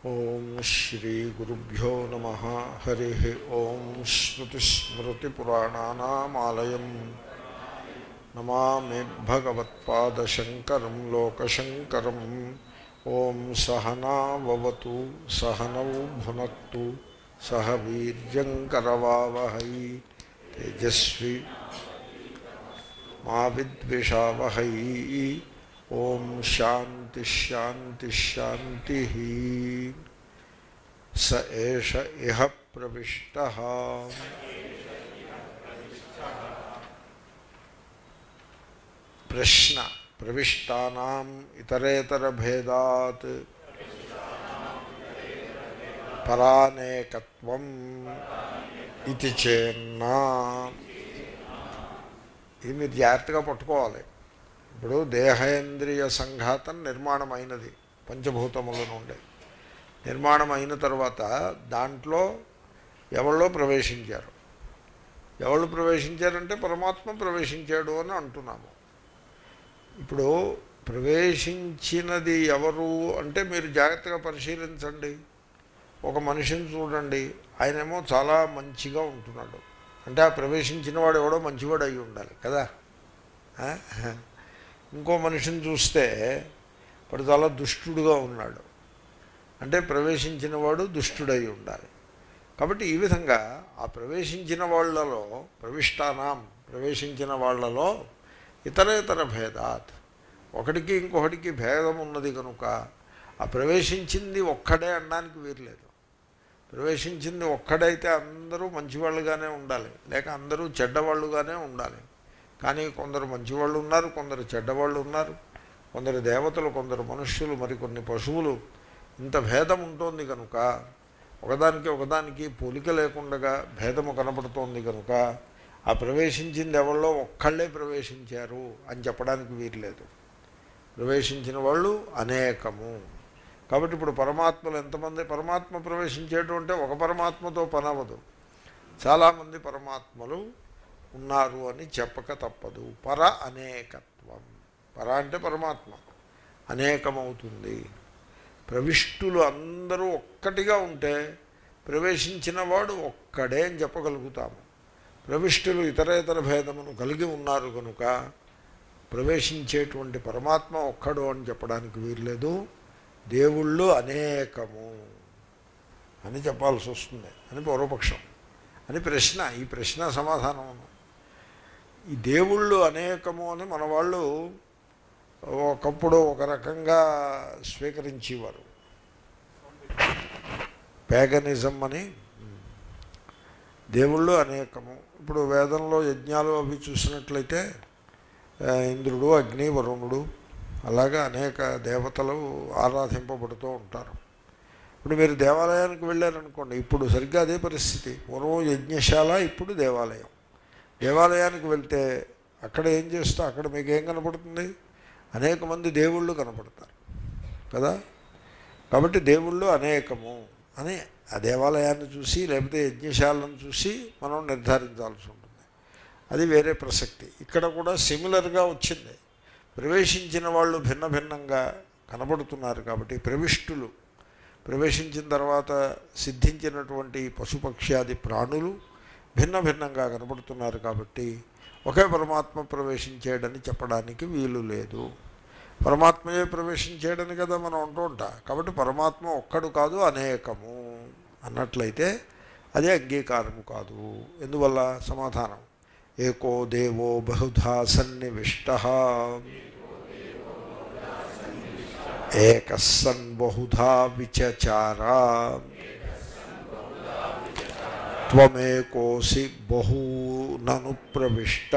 ఓం శ్రీ గురుభ్యో నమ హరి ఓం శ్రుతిస్మృతిపురాణానామాలయం నమామి భగవత్పాదశంకరం లోకశంకరం ఓం సహనావతు సహనౌ భునక్తు సహ వీర్యంకరవావహై తేజస్వి మా విద్విషావహై ఓం శాంతి శాంతి శాంతి స ఏష ఇహ ప్రవిష్ట ప్రశ్న ప్రవిష్టానాం ఇతరేతర భేదాత్ పరానేకత్వం ఇది చేన్నా ఇది మీరు జాగ్రత్తగా పట్టుకోవాలి ఇప్పుడు దేహేంద్రియ సంఘాతం నిర్మాణమైనది పంచభూతముల నుండి నిర్మాణం అయిన తర్వాత దాంట్లో ఎవళ్ళో ప్రవేశించారు ఎవళ్ళు ప్రవేశించారంటే పరమాత్మ ప్రవేశించాడు అని అంటున్నాము ఇప్పుడు ప్రవేశించినది ఎవరు అంటే మీరు జాగ్రత్తగా పరిశీలించండి ఒక మనిషిని చూడండి ఆయనేమో చాలా మంచిగా ఉంటున్నాడు అంటే ఆ ప్రవేశించిన వాడు ఎవడో మంచివాడు అయి ఉండాలి కదా ఆ? ఇంకో మనిషిని చూస్తే వాడు చాలా దుష్టుడుగా ఉన్నాడు అంటే ప్రవేశించిన వాడు దుష్టుడై ఉండాలి కాబట్టి ఈ విధంగా ఆ ప్రవేశించిన వాళ్ళలో ప్రవిష్టానాం ప్రవేశించిన వాళ్ళలో ఇతర ఇతర భేదాత్ ఒకటికి ఇంకొకటికి భేదం ఉన్నది కనుక ఆ ప్రవేశించింది ఒక్కడే అనడానికి వీరలేదు ప్రవేశించింది ఒక్కడైతే అందరూ మంచివాళ్ళుగానే ఉండాలి లేక అందరూ చెడ్డవాళ్ళుగానే ఉండాలి కానీ కొందరు మంచివాళ్ళు ఉన్నారు కొందరు చెడ్డవాళ్ళు ఉన్నారు కొందరు దేవతలు కొందరు మనుష్యులు మరికొన్ని పశువులు ఇంత భేదం ఉంటుంది కనుక ఒకదానికి ఒకదానికి పోలిక లేకుండా భేదము కనపడుతోంది కనుక ఆ ప్రవేశించింది ఎవరిలో ఒక్కళ్ళే ప్రవేశించారు అని చెప్పడానికి వీరలేదు ప్రవేశించిన వాళ్ళు అనేకము కాబట్టి ఇప్పుడు పరమాత్మలు ఎంతమంది పరమాత్మ ప్రవేశించేటు అంటే ఒక పరమాత్మతో పనవదు చాలామంది పరమాత్మలు ఉన్నారు అని చెప్పక తప్పదు పర అనేకత్వం పర అంటే పరమాత్మ అనేకమవుతుంది ప్రవిష్టులు అందరూ ఒక్కటిగా ఉంటే ప్రవేశించిన వాడు ఒక్కడే అని చెప్పగలుగుతాము ప్రవిష్టులు ఇతర ఇతర భేదమును కలిగి ఉన్నారు కనుక ప్రవేశించేటువంటి పరమాత్మ ఒక్కడు అని చెప్పడానికి వీల్లేదు దేవుళ్ళు అనేకము అని చెప్పాల్సి వస్తుంది అని పూర్వపక్షం అని ప్రశ్న ఈ ప్రశ్న సమాధానం ఈ దేవుళ్ళు అనేకము అని మన వాళ్ళు ఒకప్పుడు ఒక రకంగా స్వీకరించేవారు పేగనిజం అని దేవుళ్ళు అనేకము ఇప్పుడు వేదంలో యజ్ఞాలు అవి చూసినట్లయితే ఆ, ఇంద్రుడు అగ్ని వరుణుడు అలాగా అనేక దేవతలు ఆరాధింపబడుతూ ఉంటారు ఇప్పుడు మీరు దేవాలయానికి వెళ్ళారనుకోండి ఇప్పుడు సరిగ్గా అదే పరిస్థితి పూర్వం యజ్ఞశాల ఇప్పుడు దేవాలయం దేవాలయానికి వెళ్తే అక్కడ ఏం చేస్తా అక్కడ మీకు ఏం కనపడుతుంది అనేక మంది దేవుళ్ళు కనపడతారు కదా కాబట్టి దేవుళ్ళు అనేకము అని ఆ దేవాలయాన్ని చూసి లేకపోతే యజ్ఞశాలను చూసి మనం నిర్ధారించాల్సి ఉంటుంది అది వేరే ప్రసక్తి ఇక్కడ కూడా సిమిలర్గా వచ్చింది ప్రవేశించిన వాళ్ళు భిన్న భిన్నంగా కనబడుతున్నారు కాబట్టి ప్రవిష్టులు ప్రవేశించిన తర్వాత సిద్ధించినటువంటి పశుపక్ష్యాది ప్రాణులు భిన్న భిన్నంగా కనబడుతున్నారు కాబట్టి ఒకే పరమాత్మ ప్రవేశించాడని చెప్పడానికి వీలు లేదు పరమాత్మయే ప్రవేశించాడని కదా మనం అంటూ ఉంటాం కాబట్టి పరమాత్మ ఒక్కడు కాదు అనేకము అన్నట్లయితే అదే అంగీకారము కాదు ఎందువల్ల సమాధానం ఏకో దేవో బహుధా సన్నివిష్ట ఏకస్సన్ బహుధా విచచారా త్వమేకోసి బహూనను ప్రవిష్ట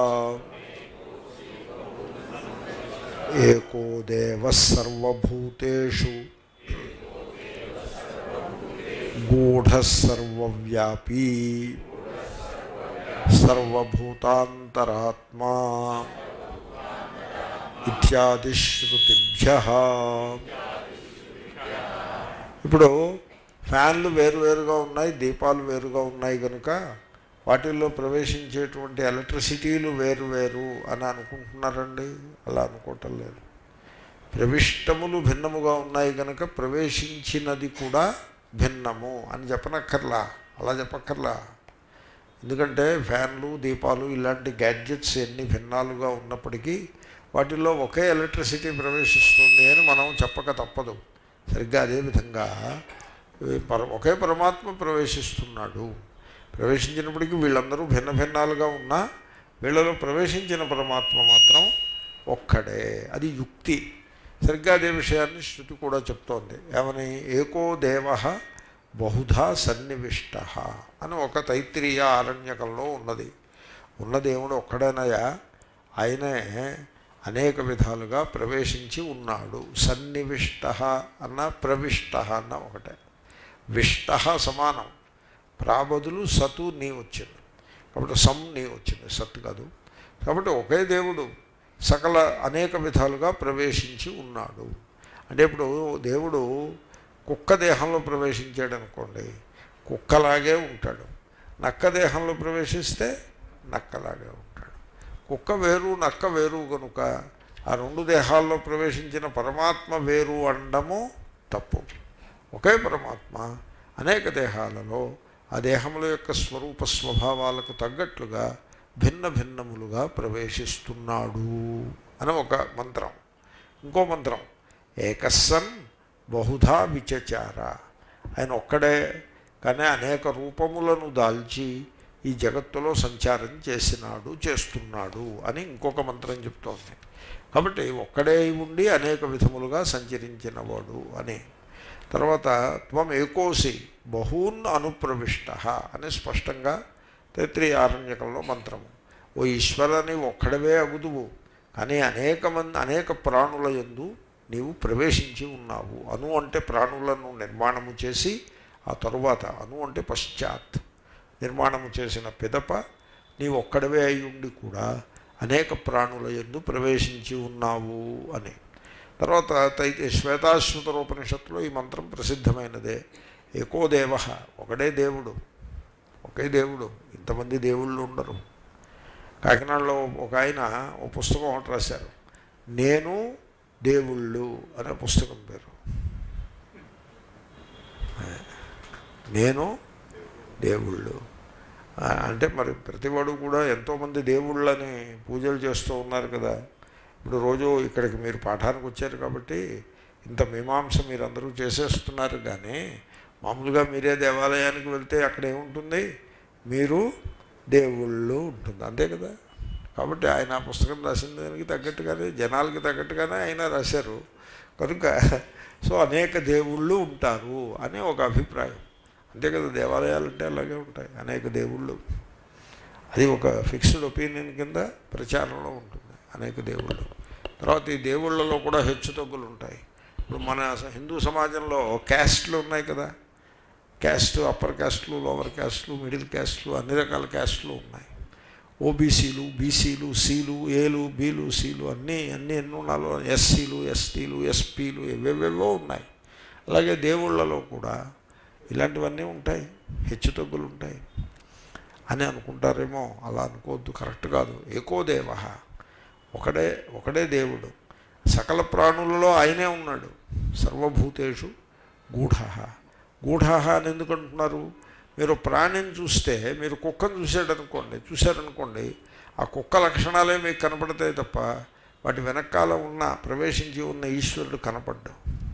ఏకో దేవ సర్వభూతేషు గూఢ సర్వవ్యాపీ సర్వభూతాంతరాత్మా ఇత్యాది శృతిభ్య ఇప్పుడు ఫ్యాన్లు వేరువేరుగా ఉన్నాయి దీపాలు వేరుగా ఉన్నాయి కనుక వాటిల్లో ప్రవేశించేటువంటి ఎలక్ట్రిసిటీలు వేరు వేరు అని అనుకుంటున్నారండి అలా అనుకోవటం లేదు ప్రవిష్టములు భిన్నముగా ఉన్నాయి కనుక ప్రవేశించినది కూడా భిన్నము అని చెప్పనక్కర్లా అలా చెప్పక్కర్లా ఎందుకంటే ఫ్యాన్లు దీపాలు ఇలాంటి గ్యాడ్జెట్స్ ఎన్ని భిన్నాలుగా ఉన్నప్పటికీ వాటిల్లో ఒకే ఎలక్ట్రిసిటీ ప్రవేశిస్తుంది అని మనం చెప్పక తప్పదు సరిగ్గా అదేవిధంగా ఈ పర ఒకే పరమాత్మ ప్రవేశిస్తున్నాడు ప్రవేశించినప్పటికీ వీళ్ళందరూ భిన్న భిన్నాలుగా ఉన్నా వీళ్ళలో ప్రవేశించిన పరమాత్మ మాత్రం ఒక్కడే అది యుక్తి సరిగ్గా అదే విషయాన్ని శృతి కూడా చెప్తోంది ఏమని ఏకో దేవ బహుధా సన్నివిష్ట అని ఒక తైత్రీయ ఆరణ్యకంలో ఉన్నది ఉన్న దేవుడు ఒక్కడేనయా ఆయనే అనేక విధాలుగా ప్రవేశించి ఉన్నాడు సన్నివిష్ట అన్న ప్రవిష్ట అన్న ఒకటే విష్ట సమానం ప్రాబదులు సతు నీ వచ్చింది కాబట్టి సమ్ నీ వచ్చింది సత్ కాదు కాబట్టి ఒకే దేవుడు సకల అనేక విధాలుగా ప్రవేశించి ఉన్నాడు అంటే ఇప్పుడు దేవుడు కుక్క దేహంలో ప్రవేశించాడు అనుకోండి కుక్కలాగే ఉంటాడు నక్క దేహంలో ప్రవేశిస్తే నక్కలాగే ఉంటాడు కుక్క వేరు నక్క వేరు కనుక ఆ రెండు దేహాల్లో ప్రవేశించిన పరమాత్మ వేరు అనడము తప్పు ఒకే పరమాత్మ అనేక దేహాలలో ఆ దేహముల యొక్క స్వరూప స్వభావాలకు తగ్గట్లుగా భిన్న భిన్నములుగా ప్రవేశిస్తున్నాడు అని ఒక మంత్రం ఇంకో మంత్రం ఏకస్సన్ బహుధా విచచార ఆయన ఒక్కడే కానీ అనేక రూపములను దాల్చి ఈ జగత్తులో సంచారం చేసినాడు చేస్తున్నాడు అని ఇంకొక మంత్రం చెప్తోంది కాబట్టి ఒక్కడే ఉండి అనేక విధములుగా సంచరించినవాడు అని తర్వాత త్వం ఏకోసి బహూన్ అనుప్రవిష్ట అని స్పష్టంగా తైత్రీయారణ్యకంలో మంత్రము ఓ ఈశ్వరని ఒక్కడవే అగుదువు కానీ అనేక మంది అనేక ప్రాణుల యందు నీవు ప్రవేశించి ఉన్నావు అను అంటే ప్రాణులను నిర్మాణము చేసి ఆ తరువాత అను అంటే పశ్చాత్ నిర్మాణము చేసిన పిదప నీవు ఒక్కడవే అయి ఉండి కూడా అనేక ప్రాణుల యందు ప్రవేశించి ఉన్నావు అని తర్వాత తైతే శ్వేతాశ్వతరోపనిషత్తులో ఈ మంత్రం ప్రసిద్ధమైనదే ఏకో దేవ ఒకడే దేవుడు ఒకే దేవుడు ఇంతమంది దేవుళ్ళు ఉండరు కాకినాడలో ఒక ఆయన ఓ పుస్తకం ఒకటి రాశారు నేను దేవుళ్ళు అనే పుస్తకం పేరు నేను దేవుళ్ళు ఆ, అంటే మరి ప్రతివాడు కూడా ఎంతోమంది దేవుళ్ళని పూజలు చేస్తూ ఉన్నారు కదా ఇప్పుడు రోజు ఇక్కడికి మీరు పాఠానికి వచ్చారు కాబట్టి ఇంత మీమాంస మీరందరూ చేసేస్తున్నారు కానీ మామూలుగా మీరే దేవాలయానికి వెళ్తే అక్కడ ఏముంటుంది మీరు దేవుళ్ళు ఉంటుంది అంతే కదా కాబట్టి ఆయన ఆ పుస్తకం రాసిన దానికి తగ్గట్టుగానే జనాలకి తగ్గట్టుగానే ఆయన రాశారు కనుక సో అనేక దేవుళ్ళు ఉంటారు అనే ఒక అభిప్రాయం అంతే కదా దేవాలయాలు అంటే అలాగే ఉంటాయి అనేక దేవుళ్ళు అది ఒక ఫిక్స్డ్ ఒపీనియన్ కింద ప్రచారంలో ఉంటుంది అనేక దేవుళ్ళు తర్వాత ఈ దేవుళ్ళలో కూడా హెచ్చు తగ్గులు ఉంటాయి ఇప్పుడు మన హిందూ సమాజంలో క్యాస్ట్లు ఉన్నాయి కదా క్యాస్ట్ అప్పర్ క్యాస్ట్లు లోవర్ క్యాస్ట్లు మిడిల్ క్యాస్ట్లు అన్ని రకాల క్యాస్ట్లు ఉన్నాయి ఓబీసీలు బీసీలు సీలు ఏలు బీలు సీలు అన్నీ అన్నీ ఎన్ని ఉన్నాలో ఎస్సీలు ఎస్టీలు ఎస్పీలు ఏవేవేవో ఉన్నాయి అలాగే దేవుళ్ళలో కూడా ఇలాంటివన్నీ ఉంటాయి హెచ్చు తగ్గులు ఉంటాయి అని అనుకుంటారేమో అలా అనుకోవద్దు కరెక్ట్ కాదు ఏకో దేవ ఒకడే ఒకడే దేవుడు సకల ప్రాణులలో ఆయనే ఉన్నాడు సర్వభూతేషు గూఢ గూఢ అని ఎందుకు అంటున్నారు మీరు ప్రాణిని చూస్తే మీరు కుక్కను చూసాడనుకోండి చూశారనుకోండి ఆ కుక్క లక్షణాలే మీకు కనపడతాయి తప్ప వాటి వెనకాల ఉన్న ప్రవేశించి ఉన్న ఈశ్వరుడు కనపడ్డు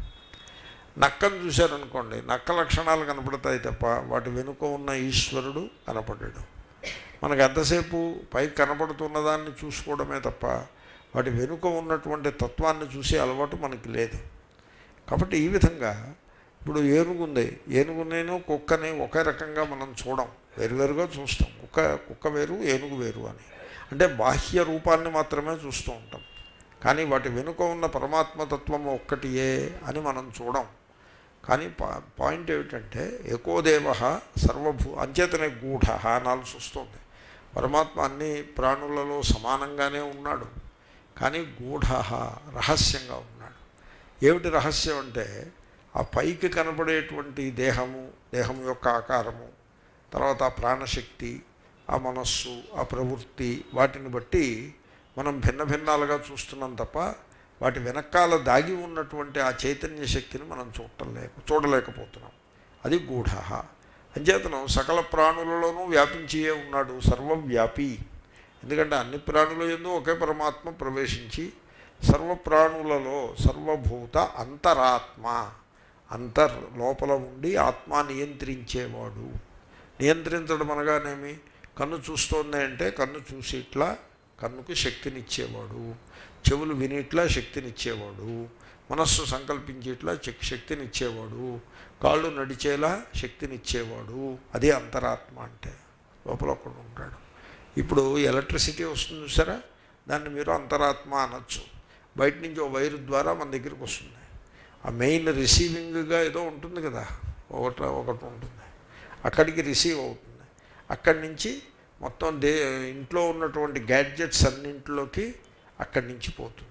నక్కను చూశారనుకోండి నక్క లక్షణాలు కనపడతాయి తప్ప వాటి వెనుక ఉన్న ఈశ్వరుడు కనపడ్డాడు మనకు ఎంతసేపు పైకి కనపడుతున్న దాన్ని చూసుకోవడమే తప్ప వాటి వెనుక ఉన్నటువంటి తత్వాన్ని చూసే అలవాటు మనకి లేదు కాబట్టి ఈ విధంగా ఇప్పుడు ఏనుగుంది ఏనుగునేను కుక్కని ఒకే రకంగా మనం చూడం వేరువేరుగా చూస్తాం కుక్క కుక్క వేరు ఏనుగు వేరు అని అంటే బాహ్య రూపాన్ని మాత్రమే చూస్తూ ఉంటాం కానీ వాటి వెనుక ఉన్న పరమాత్మతత్వం ఒక్కటియే అని మనం చూడం కానీ పా పాయింట్ ఏమిటంటే ఏకోదేవ సర్వభూ అంచేతనే గూఢ అనాల్సి వస్తుంది పరమాత్మ అన్ని ప్రాణులలో సమానంగానే ఉన్నాడు కానీ గూఢ రహస్యంగా ఉన్నాడు ఏమిటి రహస్యం అంటే ఆ పైకి కనబడేటువంటి దేహము దేహం యొక్క ఆకారము తర్వాత ఆ ప్రాణశక్తి ఆ మనస్సు ఆ ప్రవృత్తి వాటిని బట్టి మనం భిన్న భిన్నాలుగా చూస్తున్నాం తప్ప వాటి వెనకాల దాగి ఉన్నటువంటి ఆ చైతన్య శక్తిని మనం చూడటం లేక చూడలేకపోతున్నాం అది గూఢ అంచేతనం సకల ప్రాణులలోనూ వ్యాపించియే ఉన్నాడు సర్వవ్యాపి ఎందుకంటే అన్ని ప్రాణుల ఎందు ఒకే పరమాత్మ ప్రవేశించి సర్వ ప్రాణులలో సర్వభూత అంతరాత్మ అంతర్ లోపల ఉండి ఆత్మ నియంత్రించేవాడు నియంత్రించడం అనగానేమి కన్ను చూస్తోంది అంటే కన్ను చూసి ఇట్లా కన్నుకు శక్తినిచ్చేవాడు చెవులు వినిట్లా శక్తినిచ్చేవాడు మనస్సు సంకల్పించేట్లా శక్- శక్తినిచ్చేవాడు కాళ్ళు నడిచేలా శక్తినిచ్చేవాడు అదే అంతరాత్మ అంటే లోపల ఒకడు ఉంటాడు ఇప్పుడు ఎలక్ట్రిసిటీ వస్తుంది సరే దాన్ని మీరు అంతరాత్మ అనొచ్చు బయట నుంచి ఓ వైరు ద్వారా మన దగ్గరికి వస్తుంది ఆ మెయిన్ రిసీవింగ్గా ఏదో ఉంటుంది కదా ఒకటి ఒకటి ఉంటుంది అక్కడికి రిసీవ్ అవుతుంది అక్కడి నుంచి మొత్తం దే ఇంట్లో ఉన్నటువంటి గ్యాడ్జెట్స్ అన్నింటిలోకి అక్కడి నుంచి పోతుంది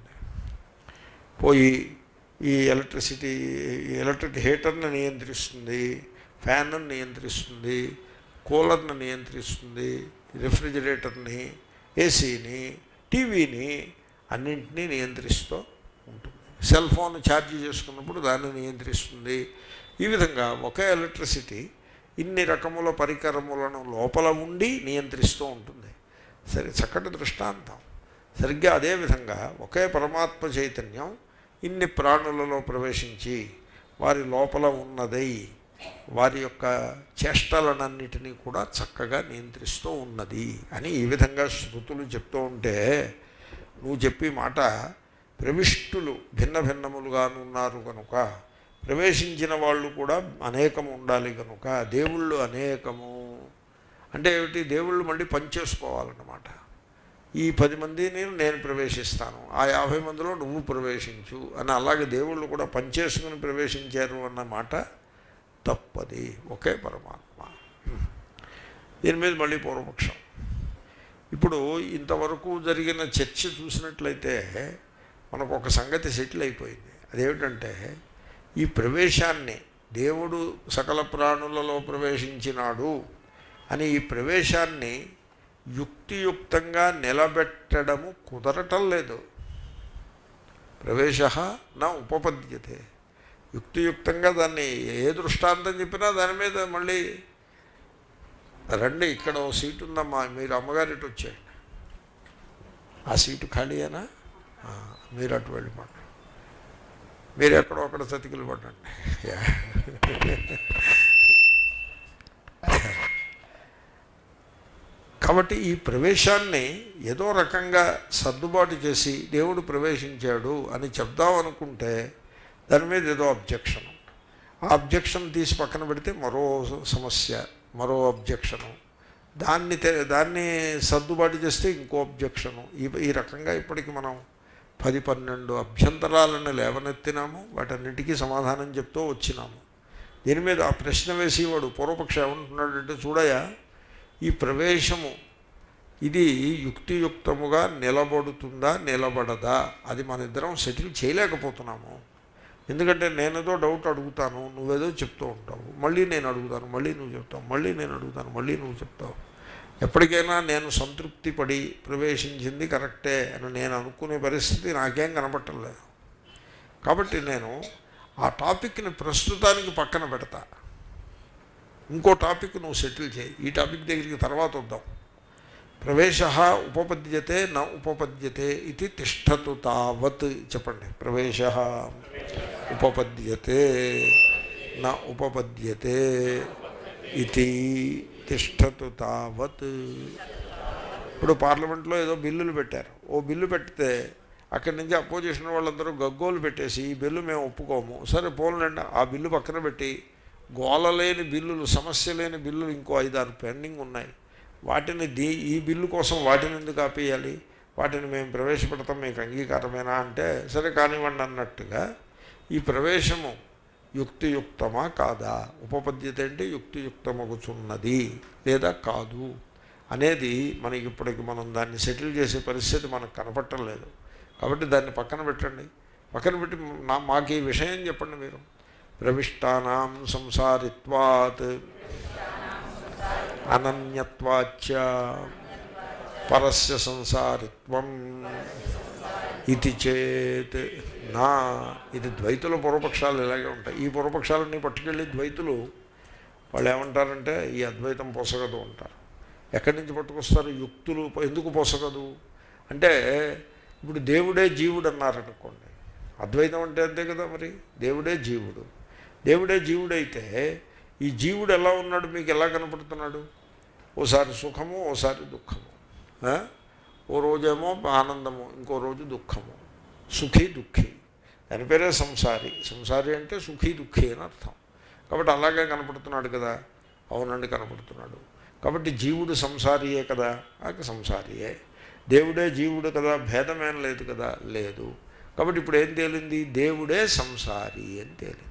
పోయి ఈ ఎలక్ట్రిసిటీ ఈ ఎలక్ట్రిక్ హీటర్ని నియంత్రిస్తుంది ఫ్యాన్ను నియంత్రిస్తుంది కూలర్ని నియంత్రిస్తుంది రిఫ్రిజిరేటర్ని ఏసీని టీవీని అన్నింటినీ నియంత్రిస్తూ ఉంటుంది సెల్ ఫోన్ ఛార్జ్ చేసుకున్నప్పుడు దాన్ని నియంత్రిస్తుంది ఈ విధంగా ఒకే ఎలక్ట్రిసిటీ ఇన్ని రకముల పరికరములను లోపల ఉండి నియంత్రిస్తూ ఉంటుంది సరే చక్కటి దృష్టాంతం సరిగ్గా అదేవిధంగా ఒకే పరమాత్మ చైతన్యం ఇన్ని ప్రాణులలో ప్రవేశించి వారి లోపల ఉన్నదై వారి యొక్క చేష్టలనన్నిటినీ కూడా చక్కగా నియంత్రిస్తూ ఉన్నది అని ఈ విధంగా శృతులు చెప్తూ ఉంటే నువ్వు చెప్పి మాట ప్రవిష్టులు భిన్న భిన్నములుగాను ఉన్నారు కనుక ప్రవేశించిన వాళ్ళు కూడా అనేకము ఉండాలి కనుక దేవుళ్ళు అనేకము అంటే ఏమిటి దేవుళ్ళు మళ్ళీ పనిచేసుకోవాలన్నమాట ఈ పది మందిని నేను ప్రవేశిస్తాను ఆ యాభై మందిలో నువ్వు ప్రవేశించు అని అలాగే దేవుళ్ళు కూడా పనిచేసుకుని ప్రవేశించారు అన్న మాట తప్పది ఒకే పరమాత్మ దీని మీద మళ్ళీ పూర్వపక్షం ఇప్పుడు ఇంతవరకు జరిగిన చర్చ చూసినట్లయితే మనకు ఒక సంగతి సెటిల్ అయిపోయింది అదేమిటంటే ఈ ప్రవేశాన్ని దేవుడు సకల ప్రాణులలో ప్రవేశించినాడు అని ఈ ప్రవేశాన్ని యుక్తియుక్తంగా నిలబెట్టడము కుదరటం లేదు ప్రవేశ నా ఉపపద్యతే యుక్తియుక్తంగా దాన్ని ఏ దృష్టాంతం చెప్పినా దాని మీద మళ్ళీ రండి ఇక్కడ ఓ సీటు ఉందమ్మా మీరు అమ్మగారిటి వచ్చేయండి ఆ సీటు ఖాళీయేనా ఆ, మీరు అటు వెళ్ళిపోండి మీరు ఎక్కడో అక్కడ చతికిలు పడండి కాబట్టి ఈ ప్రవేశాన్ని ఏదో రకంగా సర్దుబాటు చేసి దేవుడు ప్రవేశించాడు అని చెప్దాం అనుకుంటే దాని మీద ఏదో అబ్జెక్షన్ ఆ అబ్జెక్షన్ తీసి పక్కన పెడితే మరో సమస్య మరో అబ్జెక్షను దాన్ని తె- దాన్ని సర్దుబాటు చేస్తే ఇంకో అబ్జెక్షను ఈ ఈ రకంగా ఇప్పటికి మనం పది పన్నెండు అభ్యంతరాలను లేవనెత్తినాము వాటన్నిటికీ సమాధానం చెప్తూ వచ్చినాము దీని మీద ఆ ప్రశ్న వేసి వాడు పూర్వపక్ష ఏమంటున్నాడంటే చూడయా ఈ ప్రవేశము ఇది యుక్తియుక్తముగా నిలబడుతుందా నిలబడదా అది మన ఇద్దరం సెటిల్ చేయలేకపోతున్నాము ఎందుకంటే నేనేదో డౌట్ అడుగుతాను నువ్వేదో చెప్తూ ఉంటావు మళ్ళీ నేను అడుగుతాను మళ్ళీ నువ్వు చెప్తావు మళ్ళీ నేను అడుగుతాను మళ్ళీ నువ్వు చెప్తావు ఎప్పటికైనా నేను సంతృప్తి పడి ప్రవేశించింది కరెక్టే అని నేను అనుకునే పరిస్థితి నాకేం కనపడటం లేదు కాబట్టి నేను ఆ టాపిక్ని ప్రస్తుతానికి పక్కన పెడతా ఇంకో టాపిక్ నువ్వు సెటిల్ చేయి ఈ టాపిక్ దగ్గరికి తర్వాత వద్దాం ప్రవేశ ఉపపద్యతే న ఉపపద్యతే ఇది తిష్టతు తావత్ చెప్పండి ప్రవేశ ఉపపద్యతే న ఉపపద్యతే ఇది తిష్టతు తావత్ ఇప్పుడు పార్లమెంట్లో ఏదో బిల్లులు పెట్టారు ఓ బిల్లు పెడితే అక్కడి నుంచి అపోజిషన్ వాళ్ళందరూ గగ్గోలు పెట్టేసి ఈ బిల్లు మేము ఒప్పుకోము సరే పోలండి ఆ బిల్లు పక్కన పెట్టి గోల లేని బిల్లులు సమస్య లేని బిల్లులు ఇంకో ఐదారు పెండింగ్ ఉన్నాయి వాటిని దీ ఈ బిల్లు కోసం వాటిని ఎందుకు ఆపేయాలి వాటిని మేము ప్రవేశపెడతాం మీకు అంగీకారమేనా అంటే సరే కానివ్వండి అన్నట్టుగా ఈ ప్రవేశము యుక్తియుక్తమా కాదా ఉపపద్యత అంటే యుక్తియుక్తమగుచున్నది లేదా కాదు అనేది మనకి ఇప్పటికి మనం దాన్ని సెటిల్ చేసే పరిస్థితి మనకు కనపడటం లేదు కాబట్టి దాన్ని పక్కన పెట్టండి పక్కన పెట్టి నా మాకు ఈ విషయం చెప్పండి మీరు ప్రవిష్టానాం సంసారిత్వాత్ అనన్యత్వాచ పరస్య సంసారిత్వం ఇది చేత్ నా ఇది ద్వైతుల పూర్వపక్షాలు ఇలాగే ఉంటాయి ఈ పూర్వపక్షాలన్నీ పట్టుకెళ్ళి ద్వైతులు వాళ్ళు ఏమంటారంటే ఈ అద్వైతం పోసగదు అంటారు ఎక్కడి నుంచి పట్టుకొస్తారు యుక్తులు ఎందుకు పోసగదు అంటే ఇప్పుడు దేవుడే జీవుడు అన్నారనుకోండి అద్వైతం అంటే అంతే కదా మరి దేవుడే జీవుడు దేవుడే జీవుడైతే ఈ జీవుడు ఎలా ఉన్నాడు మీకు ఎలా కనపడుతున్నాడు ఓసారి సుఖము ఓసారి దుఃఖము ఆ? ఓ రోజేమో ఆనందము ఇంకో రోజు దుఃఖము సుఖీ దుఃఖి దాని పేరే సంసారి సంసారి అంటే సుఖీ దుఃఖి అని అర్థం కాబట్టి అలాగే కనపడుతున్నాడు కదా అవునండి కనపడుతున్నాడు కాబట్టి జీవుడు సంసారియే కదా ఆక సంసారియే దేవుడే జీవుడు కదా భేదమేం లేదు కదా లేదు కాబట్టి ఇప్పుడు ఏం తేలింది దేవుడే సంసారి అని తేలింది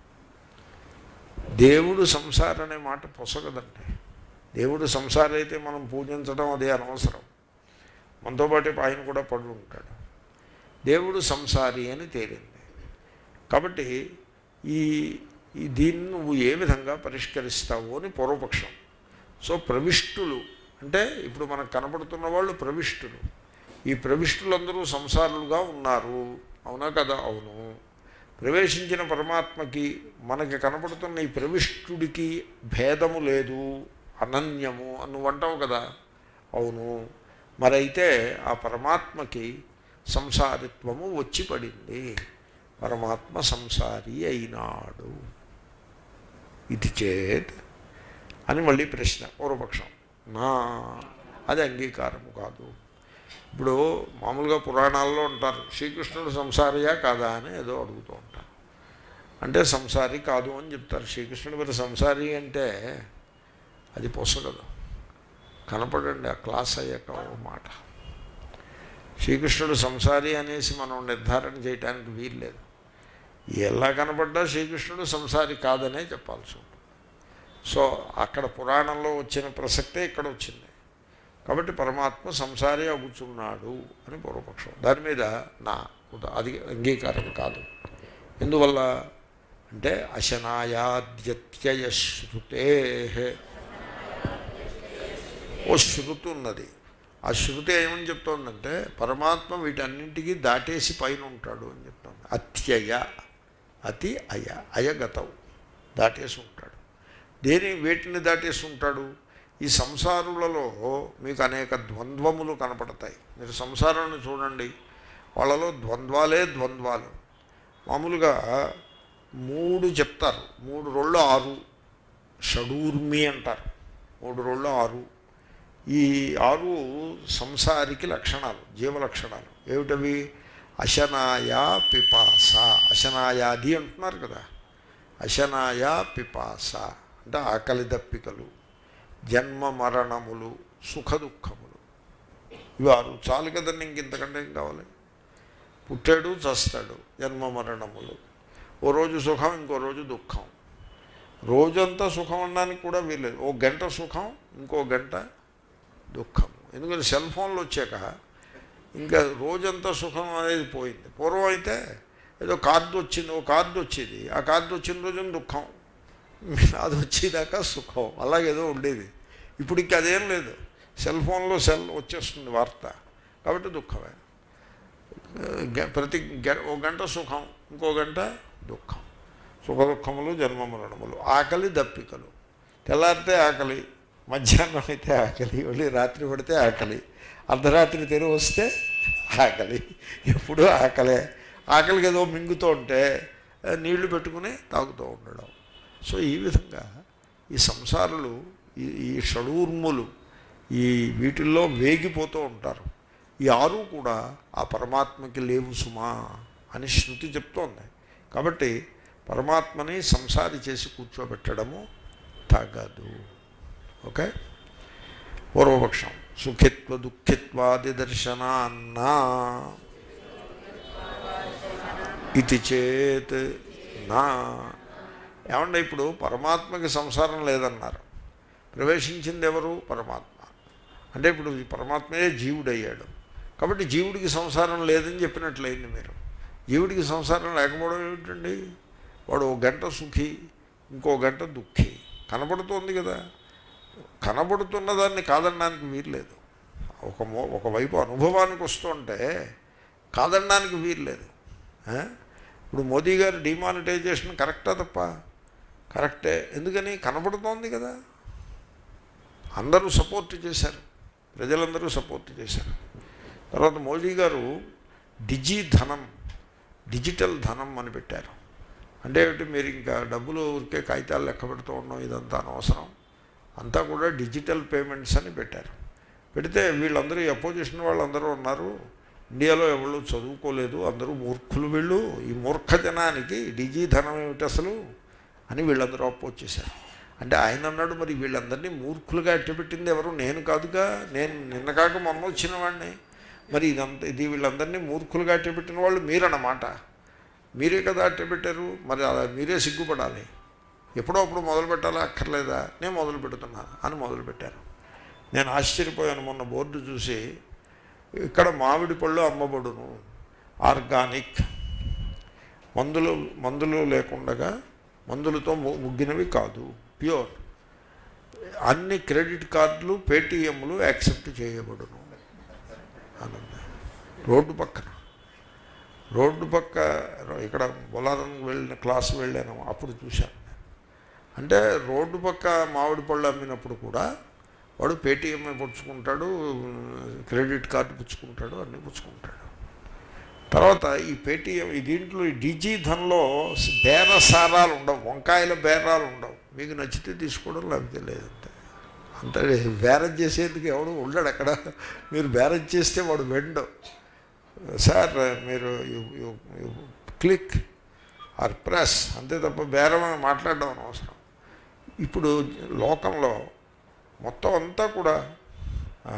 దేవుడు సంసారం అనే మాట పొసగదండి దేవుడు సంసారి అయితే మనం పూజించడం అదే అనవసరం మనతో పాటు ఆయన కూడా పడి ఉంటాడు దేవుడు సంసారి అని తేలింది కాబట్టి ఈ ఈ దీన్ని నువ్వు ఏ విధంగా పరిష్కరిస్తావు అని పూర్వపక్షం సో ప్రవిష్టులు అంటే ఇప్పుడు మనకు కనపడుతున్న వాళ్ళు ప్రవిష్టులు ఈ ప్రవిష్టులందరూ సంసారులుగా ఉన్నారు అవునా కదా అవును ప్రవేశించిన పరమాత్మకి మనకి కనపడుతున్న ఈ ప్రవిష్టుడికి భేదము లేదు అనన్యము అని నువ్వు అంటావు కదా అవును మరైతే ఆ పరమాత్మకి సంసారిత్వము వచ్చి పడింది పరమాత్మ సంసారి అయినాడు ఇది చేత్ అని మళ్ళీ ప్రశ్న పూర్వపక్షం నా అది అంగీకారము కాదు ఇప్పుడు మామూలుగా పురాణాల్లో ఉంటారు శ్రీకృష్ణుడు సంసారియా కాదా అని ఏదో అడుగుతూ ఉంటారు అంటే సంసారి కాదు అని చెప్తారు శ్రీకృష్ణుడు మరి సంసారి అంటే అది పొసగదు కనపడండి ఆ క్లాస్ అయ్యాక ఓ మాట శ్రీకృష్ణుడు సంసారి అనేసి మనం నిర్ధారణ చేయడానికి వీల్లేదు ఎలా కనపడ్డా శ్రీకృష్ణుడు సంసారి కాదనే చెప్పాల్సి ఉంటుంది సో అక్కడ పురాణంలో వచ్చిన ప్రసక్తే ఇక్కడ వచ్చింది కాబట్టి పరమాత్మ సంసారి అగుచున్నాడు అని పూర్వపక్షం దాని మీద నా ఉద- అది అంగీకారం కాదు ఎందువల్ల అంటే అశనాయాద్యత్యయ శృతే ఓ శృతి ఉన్నది ఆ శృతి ఏమని చెప్తోందంటే పరమాత్మ వీటన్నింటికి దాటేసి పైన ఉంటాడు అని చెప్తోంది అత్యయ అతి అయ అయగతం దాటేసి ఉంటాడు దేని వేటిని దాటేసి ఉంటాడు ఈ సంసారులలో మీకు అనేక ద్వంద్వములు కనపడతాయి మీరు సంసారాన్ని చూడండి వాళ్ళలో ద్వంద్వాలే ద్వంద్వాలు మామూలుగా మూడు చెప్తారు మూడు రోళ్ళు ఆరు షడూర్మి అంటారు మూడు రోళ్ళు ఆరు ఈ ఆరు సంసారికి లక్షణాలు జీవ లక్షణాలు ఏమిటవి అశనాయ పిపాస అశనాయాది అంటున్నారు కదా అశనాయ పిపాస అంటే ఆకలి దప్పికలు జన్మ మరణములు సుఖ దుఃఖములు ఇవి ఆరు చాలు కదండి ఇంక ఇంతకంటే ఏం కావాలి పుట్టాడు చస్తాడు జన్మ మరణములు ఓ రోజు సుఖం ఇంకో రోజు దుఃఖం రోజంతా సుఖం అనడానికి కూడా వీల్లేదు ఓ గంట సుఖం ఇంకో గంట దుఃఖం ఎందుకంటే సెల్ ఫోన్లు వచ్చాక ఇంకా రోజంతా సుఖం అనేది పోయింది పూర్వం అయితే ఏదో కార్డు వచ్చింది ఓ కార్డు వచ్చేది ఆ కార్డు వచ్చిన రోజున దుఃఖం అది వచ్చేదాకా సుఖం అలాగేదో ఉండేది ఇప్పుడు ఇంక అదేం లేదు సెల్ ఫోన్లో సెల్ వచ్చేస్తుంది వార్త కాబట్టి దుఃఖమే గ- ప్రతి గ- ఓ గంట సుఖం ఇంకో గంట దుఃఖం సుఖ దుఃఖములు జన్మ మరణములు ఆకలి దప్పికలు తెల్లారితే ఆకలి మధ్యాహ్నం అయితే ఆకలి మళ్ళీ రాత్రి పడితే ఆకలి అర్ధరాత్రి తెరువు వస్తే ఆకలి ఎప్పుడూ ఆకలే ఆకలికి ఏదో మింగుతూ ఉంటే ఆ, నీళ్లు పెట్టుకుని తాగుతూ ఉండడం సో ఈ విధంగా ఈ సంసారులు ఈ ఈ షడూర్ములు ఈ వీటిల్లో వేగిపోతూ ఉంటారు ఈ ఆరు కూడా ఆ పరమాత్మకి లేవు సుమా అని శృతి చెప్తోంది కాబట్టి పరమాత్మని సంసారి చేసి కూర్చోబెట్టడము తగదు ఓకే పూర్వపక్షం సుఖిత్వ దుఃఖిత్వాది దర్శనాన్నా ఇది చేత్ నా ఏమంటే ఇప్పుడు పరమాత్మకి సంసారం లేదన్నారు ప్రవేశించింది ఎవరు పరమాత్మ అంటే ఇప్పుడు ఈ పరమాత్మయే జీవుడయ్యాడు కాబట్టి జీవుడికి సంసారం లేదని చెప్పినట్లయింది మీరు జీవుడికి సంసారం లేకపోవడం ఏమిటండి వాడు ఒక గంట సుఖి ఇంకో గంట దుఃఖి కనబడుతోంది కదా కనబడుతున్న దాన్ని కాదనడానికి వీల్లేదు ఒక మో ఒకవైపు అనుభవానికి వస్తుంటే కాదనడానికి వీలు లేదు ఆ? ఇప్పుడు మోదీ గారు డిమానిటైజేషన్ కరెక్టా తప్ప కరెక్టే ఎందుకని కనపడుతోంది కదా అందరూ సపోర్ట్ చేశారు ప్రజలందరూ సపోర్ట్ చేశారు తర్వాత మోదీ గారు డిజి ధనం డిజిటల్ ధనం అని పెట్టారు అంటే ఏమిటి మీరు ఇంకా డబ్బులు ఊరికే కాగితాలు లెక్క పెడుతూ ఉన్నాం ఇదంతా అనవసరం అంతా కూడా డిజిటల్ పేమెంట్స్ అని పెట్టారు పెడితే వీళ్ళందరూ అపోజిషన్ వాళ్ళందరూ ఉన్నారు ఇండియాలో ఎవరు చదువుకోలేదు అందరూ మూర్ఖులు వీళ్ళు ఈ మూర్ఖ జనానికి డిజీ ధనం ఏమిటి అసలు అని వీళ్ళందరూ అపోజ్ చేశారు అంటే ఆయన అన్నాడు మరి వీళ్ళందరినీ మూర్ఖులుగా అట్టపెట్టింది ఎవరు నేను కాదుగా నేను నిన్న కాక మొన్న వచ్చిన వాడిని మరి ఇదంతా ఇది వీళ్ళందరినీ మూర్ఖులుగా అట్టపెట్టిన వాళ్ళు మీరన్నమాట మీరే కదా అట్టపెట్టారు మరి అలా మీరే సిగ్గుపడాలి ఎప్పుడో అప్పుడు మొదలు పెట్టాలా అక్కర్లేదా నేను మొదలు పెడుతున్నా అని మొదలు పెట్టారు నేను ఆశ్చర్యపోయాను మొన్న బోర్డు చూసి ఇక్కడ మామిడి పళ్ళు అమ్మబడును ఆర్గానిక్ మందులు మందులు లేకుండగా మందులతో ము- ముగ్గినవి కాదు ప్యూర్ అన్ని క్రెడిట్ కార్డులు పేటీఎంలు యాక్సెప్ట్ చేయబడును అనండి రోడ్డు పక్కన రోడ్డు పక్క ఇక్కడ బొలారం వెళ్ళిన క్లాస్ వెళ్ళాను అప్పుడు చూశాను అంటే రోడ్డు పక్క మామిడి పళ్ళు అమ్మినప్పుడు కూడా వాడు పేటీఎం పుచ్చుకుంటాడు క్రెడిట్ కార్డు పుచ్చుకుంటాడు అన్నీ పుచ్చుకుంటాడు తర్వాత ఈ పేటీఎం ఈ దీంట్లో ఈ డిజీ ధన్లో బేరసారాలు ఉండవు వంకాయల బేరాలు ఉండవు మీకు నచ్చితే తీసుకోవడం లేకపోతే లేదంటే అంతే బేరం చేసేందుకు ఎవడు ఉండడు అక్కడ మీరు బేరం చేస్తే వాడు వెండు సార్ మీరు క్లిక్ ఆర్ ప్రెస్ అంతే తప్ప బేరం అని మాట్లాడడం అనవసరం ఇప్పుడు లోకంలో మొత్తం అంతా కూడా ఆ,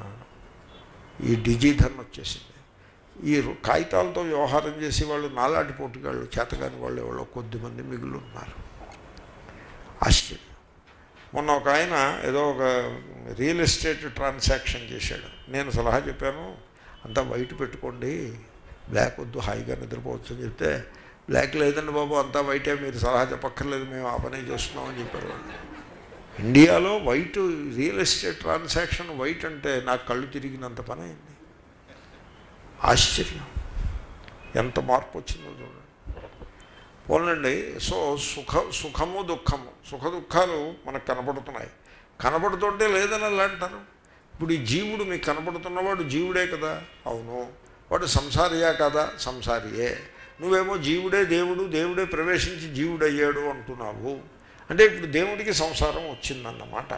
ఈ డిజిధన్ వచ్చేసింది ఈ రు- కాగితాలతో వ్యవహారం చేసే వాళ్ళు నాలాంటి పోటీగాళ్ళు చేతగాని వాళ్ళు ఎవరో కొద్దిమంది మిగులు ఉన్నారు ఆశ్చర్యం మొన్న ఒక ఆయన ఏదో ఒక రియల్ ఎస్టేట్ ట్రాన్సాక్షన్ చేశాడు నేను సలహా చెప్పాను అంతా వైట్ పెట్టుకోండి బ్లాక్ వద్దు హాయిగా నిద్రపోవచ్చు అని చెప్తే బ్లాక్ లేదండి బాబు అంతా వైటే మీరు సలహా చెప్పక్కర్లేదు మేము ఆ పనే చేస్తున్నామని చెప్పారు వాళ్ళు ఇండియాలో white real estate transaction white అంటే నాకు కళ్ళు తిరిగినంత పని అయింది ఆశ్చర్యం ఎంత మార్పు వచ్చిందో చూడండి పోలండి సో సుఖ సుఖము దుఃఖము సుఖ దుఃఖాలు మనకు కనపడుతున్నాయి కనపడుతుంటే లేదని అలా అంటారు ఇప్పుడు ఈ జీవుడు మీకు కనపడుతున్నవాడు జీవుడే కదా అవును వాడు సంసారియా కదా సంసారియే నువ్వేమో జీవుడే దేవుడు దేవుడే ప్రవేశించి జీవుడయ్యాడు అంటున్నావు అంటే ఇప్పుడు దేవుడికి సంసారం వచ్చిందన్నమాట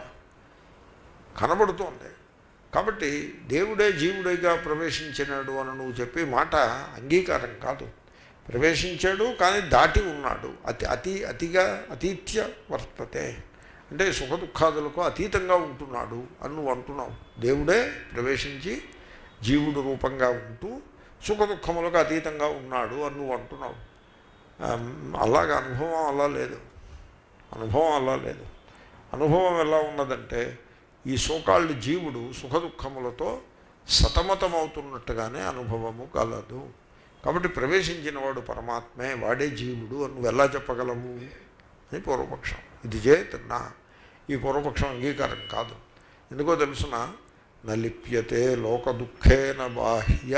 కనబడుతోంది కాబట్టి దేవుడే జీవుడిగా ప్రవేశించినాడు అని నువ్వు చెప్పే మాట అంగీకారం కాదు ప్రవేశించాడు కానీ దాటి ఉన్నాడు అతి అతి అతిగా అతీత్య వర్తతే అంటే సుఖ దుఃఖాదులకు అతీతంగా ఉంటున్నాడు అని నువ్వు అంటున్నావు దేవుడే ప్రవేశించి జీవుడు రూపంగా ఉంటూ సుఖ దుఃఖములకు అతీతంగా ఉన్నాడు అని నువ్వు అంటున్నావు ఆమ్, అలాగ అనుభవం అలా లేదు అనుభవం అలా లేదు అనుభవం ఎలా ఉన్నదంటే ఈ సోకాళ్ళు జీవుడు సుఖ దుఃఖములతో సతమతమవుతున్నట్టుగానే అనుభవము కలదు కాబట్టి ప్రవేశించిన వాడు పరమాత్మే వాడే జీవుడు అని నువ్వు ఎలా చెప్పగలవు అని పూర్వపక్షం ఇది చేత్ నా ఈ పూర్వపక్షం అంగీకారం కాదు ఎందుకో తెలుసిన నలిప్యతే లోక దుఃఖేన బాహ్య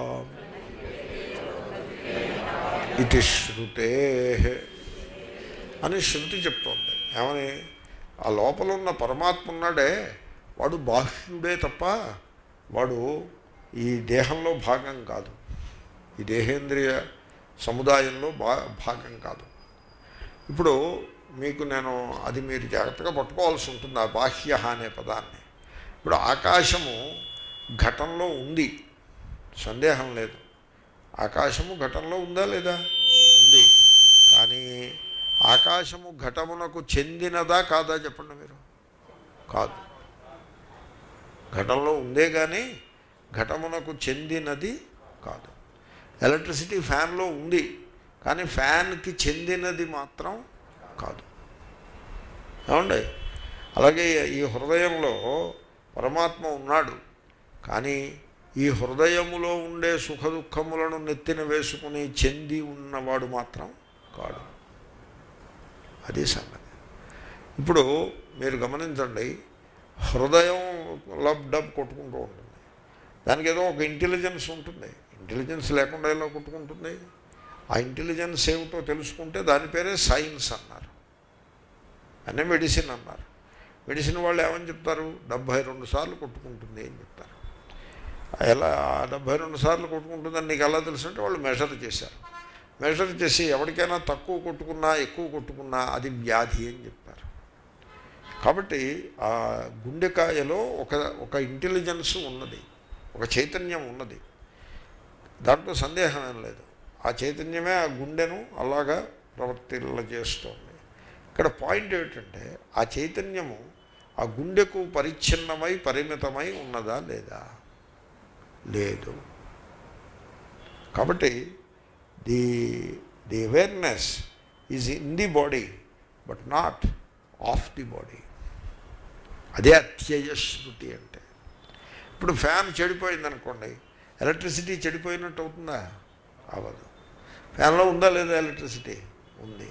ఇది శృతే అని శృతి చెప్తోంది ఏమని ఆ లోపల ఉన్న పరమాత్మ ఉన్నాడే వాడు బాహ్యుడే తప్ప వాడు ఈ దేహంలో భాగం కాదు ఈ దేహేంద్రియ సముదాయంలో భా భాగం కాదు ఇప్పుడు మీకు నేను అది మీరు జాగ్రత్తగా పట్టుకోవాల్సి ఉంటుంది ఆ బాహ్య అనే పదాన్ని ఇప్పుడు ఆకాశము ఘటంలో ఉంది సందేహం లేదు ఆకాశము ఘటంలో ఉందా లేదా ఉంది కానీ ఆకాశము ఘటమునకు చెందినదా కాదా చెప్పండి మీరు కాదు ఘటంలో ఉందే కానీ ఘటమునకు చెందినది కాదు ఎలక్ట్రిసిటీ ఫ్యాన్లో ఉంది కానీ ఫ్యాన్కి చెందినది మాత్రం కాదు ఏమండి అలాగే ఈ హృదయంలో పరమాత్మ ఉన్నాడు కానీ ఈ హృదయములో ఉండే సుఖ దుఃఖములను నెత్తిన వేసుకుని చెంది ఉన్నవాడు మాత్రం కాడు అది సంగతి ఇప్పుడు మీరు గమనించండి హృదయం లబ్ డబ్ కొట్టుకుంటూ ఉంటుంది దానికి ఏదో ఒక ఇంటెలిజెన్స్ ఉంటుంది ఇంటెలిజెన్స్ లేకుండా ఎలా కొట్టుకుంటుంది ఆ ఇంటెలిజెన్స్ ఏమిటో తెలుసుకుంటే దాని పేరే సైన్స్ అన్నారు అనే మెడిసిన్ అన్నారు మెడిసిన్ వాళ్ళు ఏమని చెప్తారు డెబ్భై రెండు సార్లు కొట్టుకుంటుంది అని చెప్తారు ఎలా డెబ్భై రెండు సార్లు కొట్టుకుంటుందని నీకు ఎలా తెలుసు అంటే వాళ్ళు మెజర్ చేశారు మెజర్ చేసి ఎవరికైనా తక్కువ కొట్టుకున్నా ఎక్కువ కొట్టుకున్నా అది వ్యాధి అని చెప్పారు కాబట్టి ఆ గుండెకాయలో ఒక ఒక ఇంటెలిజెన్స్ ఉన్నది ఒక చైతన్యం ఉన్నది దాంట్లో సందేహం ఏం లేదు ఆ చైతన్యమే ఆ గుండెను అలాగా ప్రవర్తిల్ల చేస్తోంది ఇక్కడ పాయింట్ ఏమిటంటే ఆ చైతన్యము ఆ గుండెకు పరిచ్ఛిన్నమై పరిమితమై ఉన్నదా లేదా లేదు కాబట్టి the the awareness is in the body but not of the body అదే అత్యయ శృతి అంటే ఇప్పుడు ఫ్యాన్ చెడిపోయింది అనుకోండి ఎలక్ట్రిసిటీ చెడిపోయినట్టు అవుతుందా అవ్వదు ఫ్యాన్లో ఉందా లేదా ఎలక్ట్రిసిటీ ఉంది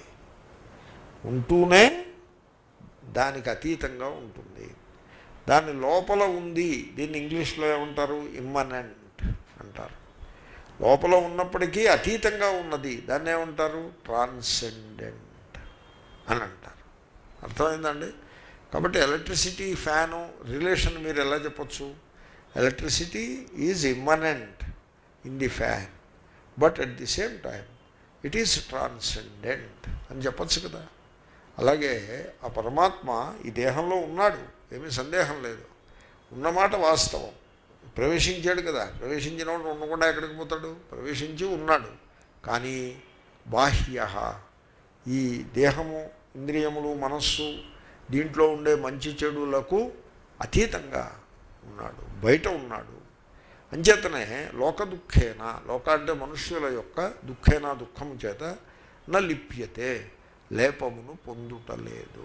ఉంటూనే దానికి అతీతంగా ఉంటుంది దాని లోపల ఉంది దీన్ని ఇంగ్లీష్లో ఏమంటారు ఇమ్మనెంట్ అంటారు లోపల ఉన్నప్పటికీ అతీతంగా ఉన్నది దాన్ని ఏమంటారు ట్రాన్సెండెంట్ అని అంటారు అర్థమైందండి కాబట్టి ఎలక్ట్రిసిటీ ఫ్యాను రిలేషన్ మీరు ఎలా చెప్పచ్చు electricity is immanent in the fan but at the same time it is transcendent అని చెప్పచ్చు కదా అలాగే ఆ పరమాత్మ ఈ దేహంలో ఉన్నాడు ఏమీ సందేహం లేదు ఉన్నమాట వాస్తవం ప్రవేశించాడు కదా ప్రవేశించిన వాడు ఉండకుండా ఎక్కడికి పోతాడు ప్రవేశించి ఉన్నాడు కానీ బాహ్య ఈ దేహము ఇంద్రియములు మనస్సు దీంట్లో ఉండే మంచి చెడులకు అతీతంగా ఉన్నాడు బయట ఉన్నాడు అంచేతనే లోక దుఃఖేన లోక అంటే మనుష్యుల యొక్క దుఃఖేన దుఃఖము చేత న లిప్యతే లేపమును పొందుటలేదు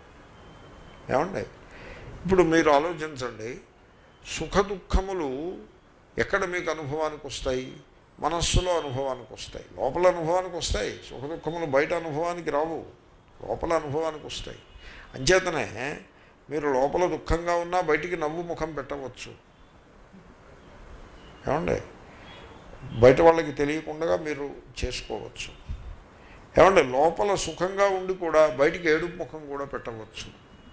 ఏమండి ఇప్పుడు మీరు ఆలోచించండి సుఖ దుఃఖములు ఎక్కడ మీకు అనుభవానికి వస్తాయి మనస్సులో అనుభవానికి వస్తాయి లోపల అనుభవానికి వస్తాయి సుఖ దుఃఖములు బయట అనుభవానికి రావు లోపల అనుభవానికి వస్తాయి అంచేతనే మీరు లోపల దుఃఖంగా ఉన్నా బయటికి నవ్వు ముఖం పెట్టవచ్చు ఏమండి బయట వాళ్ళకి తెలియకుండా మీరు చేసుకోవచ్చు ఏమండి లోపల సుఖంగా ఉండి కూడా బయటికి ఏడుపు ముఖం కూడా పెట్టవచ్చు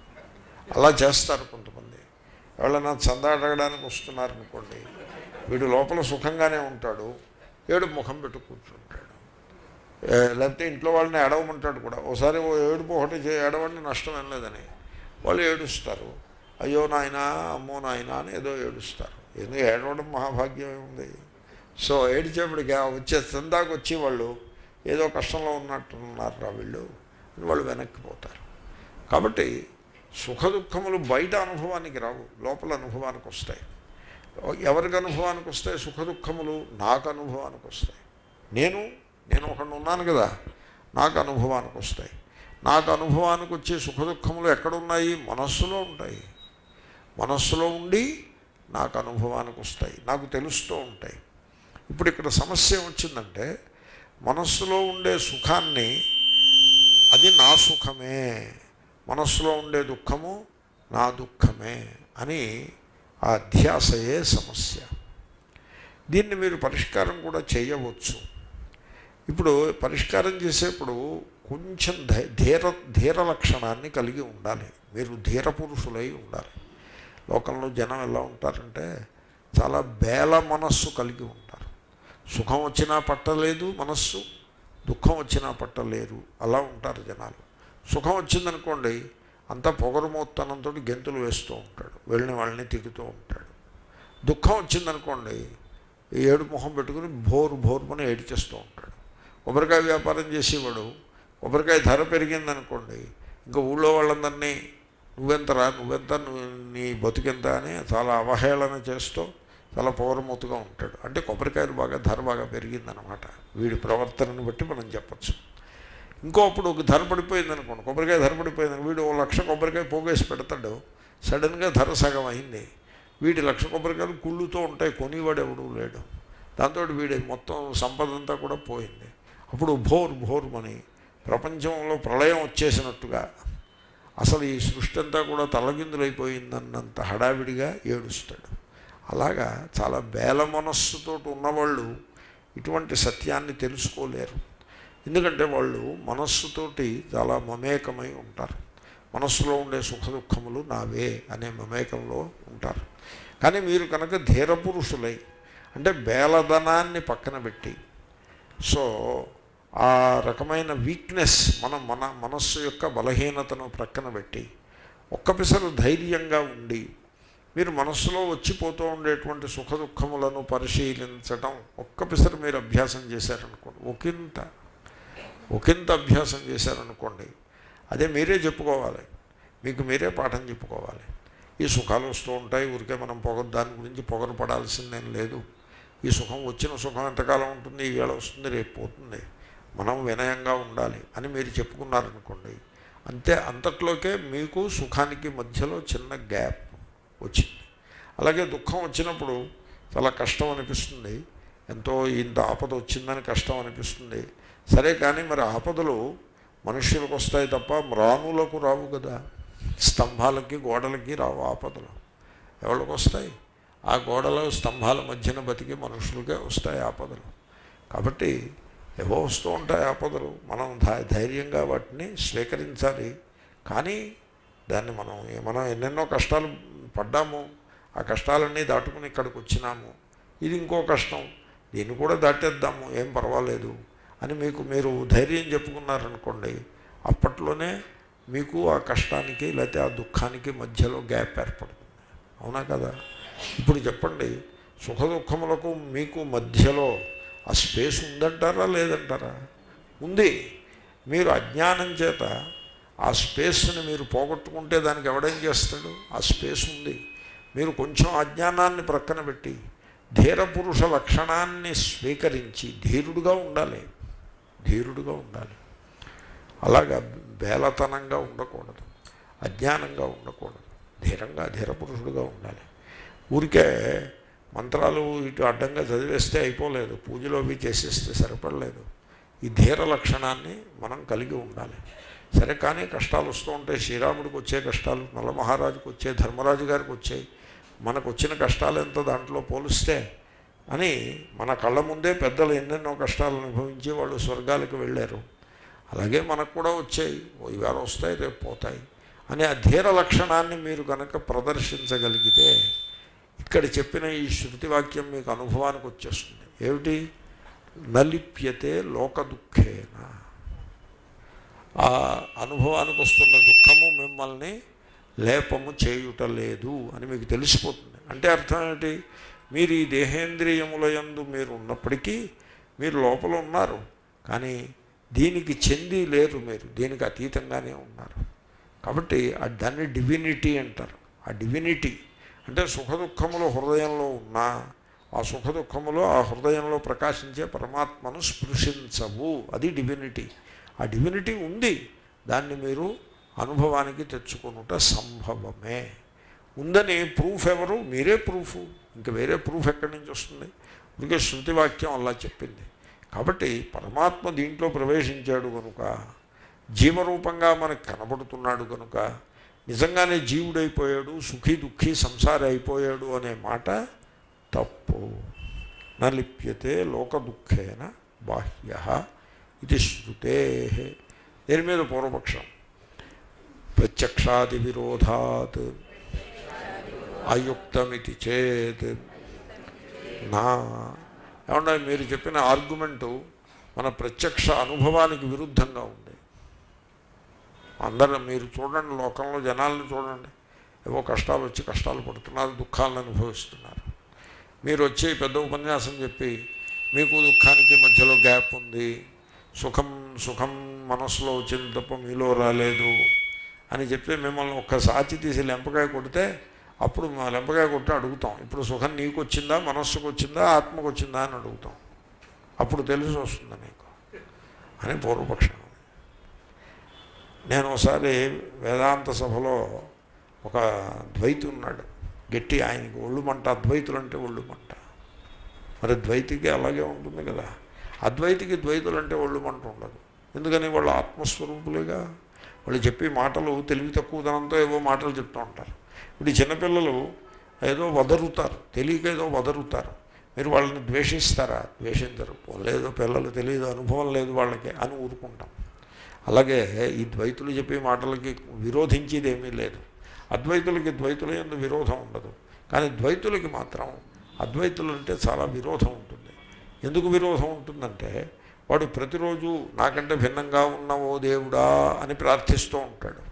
అలా చేస్తారు కొంతమంది ఎవరైనా చందా అడగడానికి వస్తున్నారనుకోండి వీడు లోపల సుఖంగానే ఉంటాడు ఏడుపు ముఖం పెట్టు కూర్చుంటాడు ఏ, లేకపోతే ఇంట్లో వాళ్ళని ఏడవమంటాడు కూడా ఒకసారి ఓ ఏడుపు ఒకటి చే- ఏడవండి నష్టం ఏం లేదని వాళ్ళు ఏడుస్తారు అయ్యో నాయనా అమ్మో నాయనా అని ఏదో ఏడుస్తారు ఏదో ఏడవడం మహాభాగ్యం ఉంది సో ఏడిచేపటికి ఆ వచ్చే చందాకు వచ్చి వాళ్ళు ఏదో కష్టంలో ఉన్నట్టున్నారు రా వీళ్ళు అని వాళ్ళు వెనక్కి పోతారు కాబట్టి సుఖ దుఃఖములు బయట అనుభవానికి రావు లోపల అనుభవానికి వస్తాయి ఎవరికి అనుభవానికి వస్తాయి సుఖ దుఃఖములు నాకు అనుభవానికి వస్తాయి నేను నేను ఒకడు ఉన్నాను కదా నాకు అనుభవానికి వస్తాయి నాకు అనుభవానికి వచ్చే సుఖ దుఃఖములు ఎక్కడున్నాయి మనస్సులో ఉంటాయి మనస్సులో ఉండి నాకు అనుభవానికి వస్తాయి నాకు తెలుస్తూ ఉంటాయి ఇప్పుడు ఇక్కడ సమస్య ఏమొచ్చిందంటే మనస్సులో ఉండే సుఖాన్ని అది నా సుఖమే మనస్సులో ఉండే దుఃఖము నా దుఃఖమే అని ఆ అధ్యాసయే సమస్య దీన్ని మీరు పరిష్కారం కూడా చేయవచ్చు ఇప్పుడు పరిష్కారం చేసేప్పుడు కొంచెం ధై ధీర ధీర లక్షణాన్ని కలిగి ఉండాలి మీరు ధీర పురుషులై ఉండాలి లోకంలో జనం ఎలా ఉంటారంటే చాలా బేల మనస్సు కలిగి ఉంటారు సుఖం వచ్చినా పట్టలేదు మనస్సు దుఃఖం వచ్చినా పట్టలేరు అలా ఉంటారు జనాలు సుఖం వచ్చిందనుకోండి అంతా పొగరుమోత్తనంతో గెంతులు వేస్తూ ఉంటాడు వెళ్ళిన వాళ్ళని తిరుగుతూ ఉంటాడు దుఃఖం వచ్చిందనుకోండి ఈ ఏడు మొహం పెట్టుకుని భోరు భోరుమని ఏడిచేస్తూ ఉంటాడు కొబ్బరికాయ వ్యాపారం చేసేవాడు కొబ్బరికాయ ధర పెరిగిందనుకోండి ఇంకా ఊళ్ళో వాళ్ళందరినీ నువ్వెంతరా నువ్వెంత నువ్వు నీ బతుకెంత అని చాలా అవహేళన చేస్తూ చాలా పౌరమూతగా ఉంటాడు అంటే కొబ్బరికాయలు బాగా ధర బాగా పెరిగిందనమాట వీడి ప్రవర్తనను బట్టి మనం చెప్పచ్చు ఇంకో అప్పుడు ఒక ధర పడిపోయింది అనుకోండి కొబ్బరికాయ ధర పడిపోయింది వీడు ఓ లక్ష కొబ్బరికాయ పోగేసి పెడతాడు సడన్గా ధర సగం అయింది వీడి లక్ష కొబ్బరికాయలు కుళ్ళుతూ ఉంటాయి కొనివాడు ఎవడు లేడు దాంతో వీడి మొత్తం సంపద అంతా కూడా పోయింది అప్పుడు భోర్ భోర్మని ప్రపంచంలో ప్రళయం వచ్చేసినట్టుగా అసలు ఈ సృష్టి అంతా కూడా తలగిందులైపోయిందన్నంత హడావిడిగా ఏడుస్తాడు అలాగా చాలా బేల మనస్సుతో ఉన్నవాళ్ళు ఇటువంటి సత్యాన్ని తెలుసుకోలేరు ఎందుకంటే వాళ్ళు మనస్సుతోటి చాలా మమేకమై ఉంటారు మనస్సులో ఉండే సుఖ దుఃఖములు నావే అనే మమేకంలో ఉంటారు కానీ మీరు కనుక ధీర పురుషులై అంటే బేలదనాన్ని పక్కన పెట్టి సో ఆ రకమైన వీక్నెస్ మన మన మనస్సు యొక్క బలహీనతను ప్రక్కన పెట్టి ఒక్క పిసరు ధైర్యంగా ఉండి మీరు మనస్సులో వచ్చిపోతూ ఉండేటువంటి సుఖ దుఃఖములను పరిశీలించడం ఒక్క పిసరు మీరు అభ్యాసం చేశారనుకోండి ఒకంత ఒకంత అభ్యాసం చేశారనుకోండి అదే మీరే చెప్పుకోవాలి మీకు మీరే పాఠం చెప్పుకోవాలి ఈ సుఖాలు వస్తూ ఉంటాయి ఊరికే మనం పొగ దాని గురించి పొగరు పడాల్సిందేం లేదు ఈ సుఖం వచ్చిన సుఖం ఎంతకాలం ఉంటుంది ఈవేళ వస్తుంది రేపు పోతుంది మనం వినయంగా ఉండాలి అని మీరు చెప్పుకున్నారనుకోండి అంతే అంతట్లోకే మీకు సుఖానికి మధ్యలో చిన్న గ్యాప్ వచ్చింది అలాగే దుఃఖం వచ్చినప్పుడు చాలా కష్టం అనిపిస్తుంది ఎంతో ఇంత ఆపద వచ్చిందని కష్టం అనిపిస్తుంది సరే కానీ మరి ఆపదలు మనుష్యులకు వస్తాయి తప్ప మ్రాణులకు రావు కదా స్తంభాలకి గోడలకి రావు ఆపదలు ఎవరికి వస్తాయి ఆ గోడల స్తంభాల మధ్యన బతికి మనుషులకే వస్తాయి ఆపదలు కాబట్టి ఏవో వస్తూ ఉంటాయి ఆపదలు మనం ధై- ధైర్యంగా వాటిని స్వీకరించాలి కానీ దాన్ని మనం మనం ఎన్నెన్నో కష్టాలు పడ్డాము ఆ కష్టాలన్నీ దాటుకుని ఇక్కడికి వచ్చినాము ఇది ఇంకో కష్టం దీన్ని కూడా దాటేద్దాము ఏం పర్వాలేదు అని మీకు మీరు ధైర్యం చెప్పుకున్నారనుకోండి అప్పట్లోనే మీకు ఆ కష్టానికి లేకపోతే ఆ దుఃఖానికి మధ్యలో గ్యాప్ ఏర్పడుతుంది అవునా కదా ఇప్పుడు చెప్పండి సుఖ దుఃఖములకు మీకు మధ్యలో ఆ స్పేస్ ఉందంటారా లేదంటారా ఉంది మీరు అజ్ఞానం చేత ఆ స్పేస్ని మీరు పోగొట్టుకుంటే దానికి ఎవడేం చేస్తాడు ఆ స్పేస్ ఉంది మీరు కొంచెం అజ్ఞానాన్ని ప్రక్కన పెట్టి ధీర పురుష లక్షణాన్ని స్వీకరించి ధీరుడుగా ఉండాలి ధీరుడుగా ఉండాలి అలాగా బేలతనంగా ఉండకూడదు అజ్ఞానంగా ఉండకూడదు ధీరంగా ధీరపురుషుడుగా ఉండాలి ఊరికే మంత్రాలు ఇటు అడ్డంగా చదివేస్తే అయిపోలేదు పూజలో అవి చేసేస్తే సరిపడలేదు ఈ ధీర లక్షణాన్ని మనం కలిగి ఉండాలి సరే కానీ కష్టాలు వస్తూ ఉంటాయి శ్రీరాముడికి వచ్చే కష్టాలు నల్లమహారాజుకి వచ్చే ధర్మరాజు గారికి వచ్చాయి మనకు వచ్చిన కష్టాలు ఎంత దాంట్లో పోలిస్తే అని మన కళ్ళ ముందే పెద్దలు ఎన్నెన్నో కష్టాలు అనుభవించి వాళ్ళు స్వర్గాలకు వెళ్ళారు అలాగే మనకు కూడా వచ్చాయి ఓ ఇవాళ వస్తాయి రేపు పోతాయి అనే ఆ ధీర లక్షణాన్ని మీరు కనుక ప్రదర్శించగలిగితే ఇక్కడ చెప్పిన ఈ శృతి వాక్యం మీకు అనుభవానికి వచ్చేస్తుంది ఏమిటి నలిప్యతే లోక దుఃఖేన ఆ అనుభవానికి వస్తున్న దుఃఖము మిమ్మల్ని లేపము చేయుట లేదు అని మీకు తెలిసిపోతుంది అంటే అర్థం ఏంటి మీరు ఈ దేహేంద్రియముల యందు మీరు ఉన్నప్పటికీ మీరు లోపల ఉన్నారు కానీ దీనికి చెంది లేరు మీరు దీనికి అతీతంగానే ఉన్నారు కాబట్టి ఆ దాన్ని డివినిటీ అంటారు ఆ డివినిటీ అంటే సుఖ దుఃఖములు హృదయంలో ఉన్నా ఆ సుఖ దుఃఖములో ఆ హృదయంలో ప్రకాశించే పరమాత్మను స్పృశించవు అది డివినిటీ ఆ డివినిటీ ఉంది దాన్ని మీరు అనుభవానికి తెచ్చుకునుట సంభవమే ఉందని ప్రూఫ్ ఎవరు మీరే ప్రూఫ్ ఇంకా వేరే ప్రూఫ్ ఎక్కడి నుంచి వస్తుంది అందుకే శృతి వాక్యం అలా చెప్పింది కాబట్టి పరమాత్మ దీంట్లో ప్రవేశించాడు కనుక జీవరూపంగా మనకు కనబడుతున్నాడు కనుక నిజంగానే జీవుడైపోయాడు సుఖీ దుఃఖీ సంసారి అయిపోయాడు అనే మాట తప్పు నలిప్యతే లోక దుఃఖేన బాహ్య ఇది శృతే దీని మీద పూర్వపక్షం ప్రత్యక్షాది విరోధాత్ అయుక్తమితి చేత్ నా ఏమన్నా మీరు చెప్పిన ఆర్గ్యుమెంటు మన ప్రత్యక్ష అనుభవానికి విరుద్ధంగా ఉంది అందరూ మీరు చూడండి లోకంలో జనాలను చూడండి ఏవో కష్టాలు వచ్చి కష్టాలు పడుతున్నారు దుఃఖాలను అనుభవిస్తున్నారు మీరు వచ్చి పెద్ద ఉపన్యాసం చెప్పి మీకు దుఃఖానికి మధ్యలో గ్యాప్ ఉంది సుఖం సుఖం మనసులో వచ్చింది తప్ప మీలో రాలేదు అని చెప్పి మిమ్మల్ని ఒక్క సాచి తీసి లెంపకాయ కొడితే అప్పుడు మా లెంపకాయ కొట్టి అడుగుతాం ఇప్పుడు సుఖం నీకు వచ్చిందా మనస్సుకు వచ్చిందా ఆత్మకు వచ్చిందా అని అడుగుతాం అప్పుడు తెలిసి వస్తుంది నీకు అని పూర్వపక్షం నేను ఒకసారి వేదాంత సభలో ఒక ద్వైతి ఉన్నాడు గట్టి ఆయనకి ఒళ్ళు మంట అద్వైతులు అంటే ఒళ్ళు మంట మరి ద్వైతికి అలాగే ఉంటుంది కదా అద్వైతికి ద్వైతులు అంటే ఒళ్ళు మంట ఉండదు ఎందుకని వాళ్ళు ఆత్మస్వరూపులుగా వాళ్ళు చెప్పే మాటలు తెలివి తక్కువదనంతో ఏవో మాటలు చెప్తూ ఉంటారు ఇప్పుడు ఈ చిన్నపిల్లలు ఏదో వదరుతారు తెలియక ఏదో వదరుతారు మీరు వాళ్ళని ద్వేషిస్తారా ద్వేషించరు పోలేదో పిల్లలు తెలియదు అనుభవం లేదు వాళ్ళకి అని ఊరుకుంటాం అలాగే ఈ ద్వైతులు చెప్పే మాటలకి విరోధించేది ఏమీ లేదు అద్వైతులకి ద్వైతుల ఎందు విరోధం ఉండదు కానీ ద్వైతులకి మాత్రం అద్వైతులు అంటే చాలా విరోధం ఉంటుంది ఎందుకు విరోధం ఉంటుందంటే వాడు ప్రతిరోజు నాకంటే భిన్నంగా ఉన్నవో దేవుడా అని ప్రార్థిస్తూ ఉంటాడు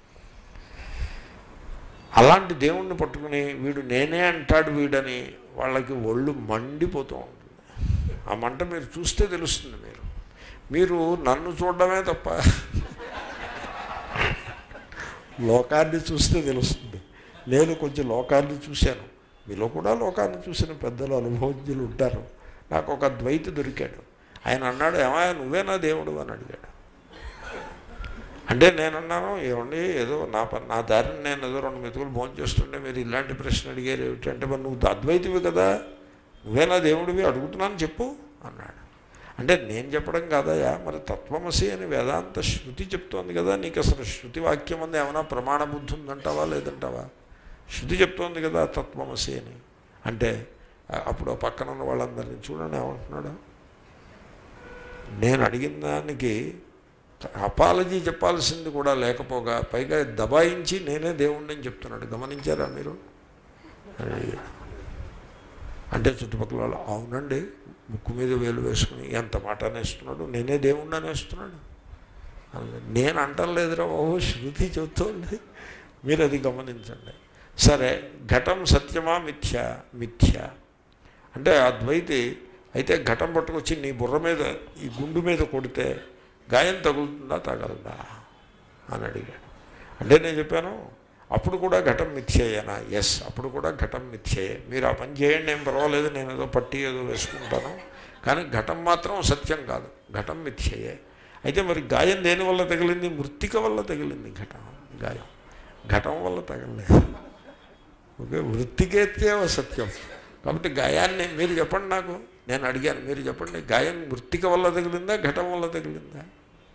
అలాంటి దేవుణ్ణి పట్టుకుని వీడు నేనే అంటాడు వీడని వాళ్ళకి ఒళ్ళు మండిపోతూ ఉంటుంది ఆ మంట మీరు చూస్తే తెలుస్తుంది మీరు మీరు నన్ను చూడడమే తప్ప లోకాన్ని చూస్తే తెలుస్తుంది నేను కొంచెం లోకాన్ని చూశాను మీలో కూడా లోకాన్ని చూసిన పెద్దలు అనుభవజ్ఞులు ఉంటారు నాకు ఒక ద్వైతి దొరికాడు ఆయన అన్నాడు ఏమయ్యా నువ్వేనా దేవుడు అని అడిగాడు అంటే నేను అన్నాను ఏమండి ఏదో నా పని నా దారిని నేను ఏదో రెండు మెతుకులు భోజనం చేస్తుంటే మీరు ఇలాంటి ప్రశ్న అడిగారు ఏమిటంటే మరి నువ్వు అద్వైతివి కదా నువ్వేనా దేవుడివి అడుగుతున్నాను చెప్పు అన్నాడు అంటే నేను చెప్పడం కాదయా మరి తత్వమసి అని వేదాంత శృతి చెప్తోంది కదా నీకు అసలు శృతి వాక్యం అంది ఏమైనా ప్రమాణ బుద్ధి ఉందంటావా లేదంటావా శృతి చెప్తోంది కదా తత్వమసి అని అంటే ఆ- అప్పుడు ఆ పక్కన ఉన్న వాళ్ళందరినీ చూడండి ఏమంటున్నాడు నేను అడిగిన దానికి అపాలజీ చెప్పాల్సింది కూడా లేకపోగా పైగా దబాయించి నేనే దేవుణ్ణి అని చెప్తున్నాడు గమనించారా మీరు అని అడిగాడు. అంటే చుట్టుపక్కల వాళ్ళు అవునండి ముక్కు మీద వేలు వేసుకుని ఎంత మాట అనేస్తున్నాడు నేనే దేవుణ్ణి అనేస్తున్నాడు అన్నాడు. నేను అంటలేదురా బాబు శృతి చెబుతోంది మీరు అది గమనించండి సరే ఘటం సత్యమా మిథ్య మిథ్య అంటే అద్వైతి అయితే ఘటం పట్టుకొచ్చి నీ బుర్ర మీద ఈ గుండు మీద కొడితే గాయం తగులుతుందా తగలదా అని అడిగాడు అంటే నేను చెప్పాను అప్పుడు కూడా ఘటం మిథ్యేయనా ఎస్ అప్పుడు కూడా ఘటం మిథ్యయే మీరు ఆ పని చేయండి ఏం పర్వాలేదు నేను ఏదో పట్టి ఏదో వేసుకుంటాను కానీ ఘటం మాత్రం సత్యం కాదు ఘటం మిథ్యయే అయితే మరి గాయం దేని వల్ల తగిలింది మృత్తిక వల్ల తగిలింది ఘటం గాయం ఘటం వల్ల తగలలేదు ఓకే వృత్తికేత్యేవ సత్యం కాబట్టి గాయాన్ని మీరు చెప్పండి నాకు నేను అడిగాను మీరు చెప్పండి గాయం మృత్తిక వల్ల తగిలిందా ఘటం వల్ల తగిలిందా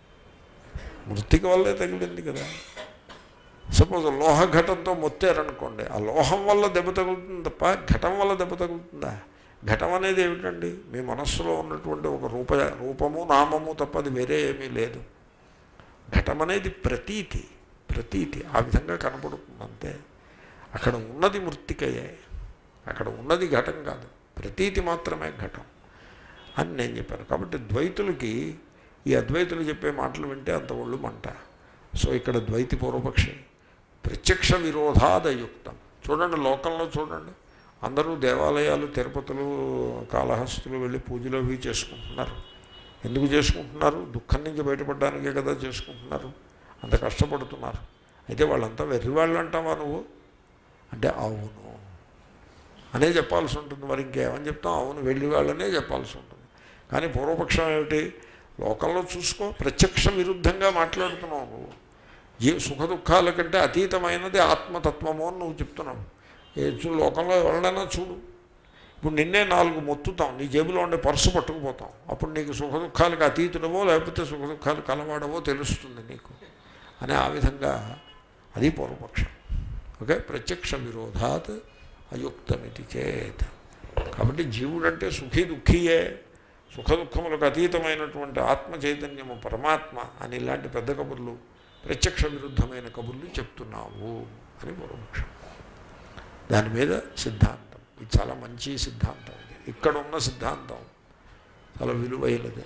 మృత్తిక వల్లే తగిలింది కదా సపోజ్ లోహ ఘటంతో మొత్తారనుకోండి ఆ లోహం వల్ల దెబ్బ తగులుతుంది తప్ప ఘటం వల్ల దెబ్బ తగులుతుందా ఘటం అనేది ఏమిటండి మీ మనస్సులో ఉన్నటువంటి ఒక రూప రూపము నామము తప్ప అది వేరే ఏమీ లేదు ఘటం అనేది ప్రతీతి ప్రతీతి ఆ విధంగా కనపడుతుంది అంతే అక్కడ ఉన్నది మృత్తికయే అక్కడ ఉన్నది ఘటం కాదు ప్రతీతి మాత్రమే ఘటం అని నేను చెప్పాను కాబట్టి ద్వైతులకి ఈ అద్వైతులు చెప్పే మాటలు వింటే అంత ఒళ్ళు మంట సో ఇక్కడ ద్వైతి పూర్వపక్షి ప్రత్యక్ష విరోధాదయుక్తం చూడండి లోకంలో చూడండి అందరూ దేవాలయాలు తిరుపతులు కాళహస్తులు వెళ్ళి పూజలు అవి చేసుకుంటున్నారు ఎందుకు చేసుకుంటున్నారు దుఃఖం నుంచి బయటపడడానికే కదా చేసుకుంటున్నారు అంత కష్టపడుతున్నారు అయితే వాళ్ళంతా వెర్రివాళ్ళు అంటావా నువ్వు అంటే అవును అనే చెప్పాల్సి ఉంటుంది మరి ఇంకేమని చెప్తాం అవును వెళ్ళి వాళ్ళనే చెప్పాల్సి ఉంటుంది కానీ పూర్వపక్షం ఏమిటి లోకంలో చూసుకో ప్రత్యక్ష విరుద్ధంగా మాట్లాడుతున్నావు నువ్వు జీ సుఖ దుఃఖాల కంటే అతీతమైనది ఆత్మతత్వము అని నువ్వు చెప్తున్నావు ఏ చూ లోకంలో ఎవరినైనా చూడు ఇప్పుడు నిన్నే నాలుగు మొత్తుతాం నీ జేబులో ఉండే పర్సు పట్టుకుపోతాం అప్పుడు నీకు సుఖ దుఃఖాలకు అతీతుడవో లేకపోతే సుఖ దుఃఖాలు కలవాడవో తెలుస్తుంది నీకు అని ఆ విధంగా అది పూర్వపక్షం ఓకే ప్రత్యక్ష విరోధాత్ అయుక్తమితి చేత్ కాబట్టి జీవుడంటే సుఖీ దుఃఖీయే సుఖ దుఃఖములకు అతీతమైనటువంటి ఆత్మ చైతన్యము పరమాత్మ అని ఇలాంటి పెద్ద కబుర్లు ప్రత్యక్ష విరుద్ధమైన కబుర్లు చెప్తున్నావు అని పూర్వపక్షం దాని మీద సిద్ధాంతం ఇది చాలా మంచి సిద్ధాంతం ఇది ఇక్కడ ఉన్న సిద్ధాంతం చాలా విలువైనది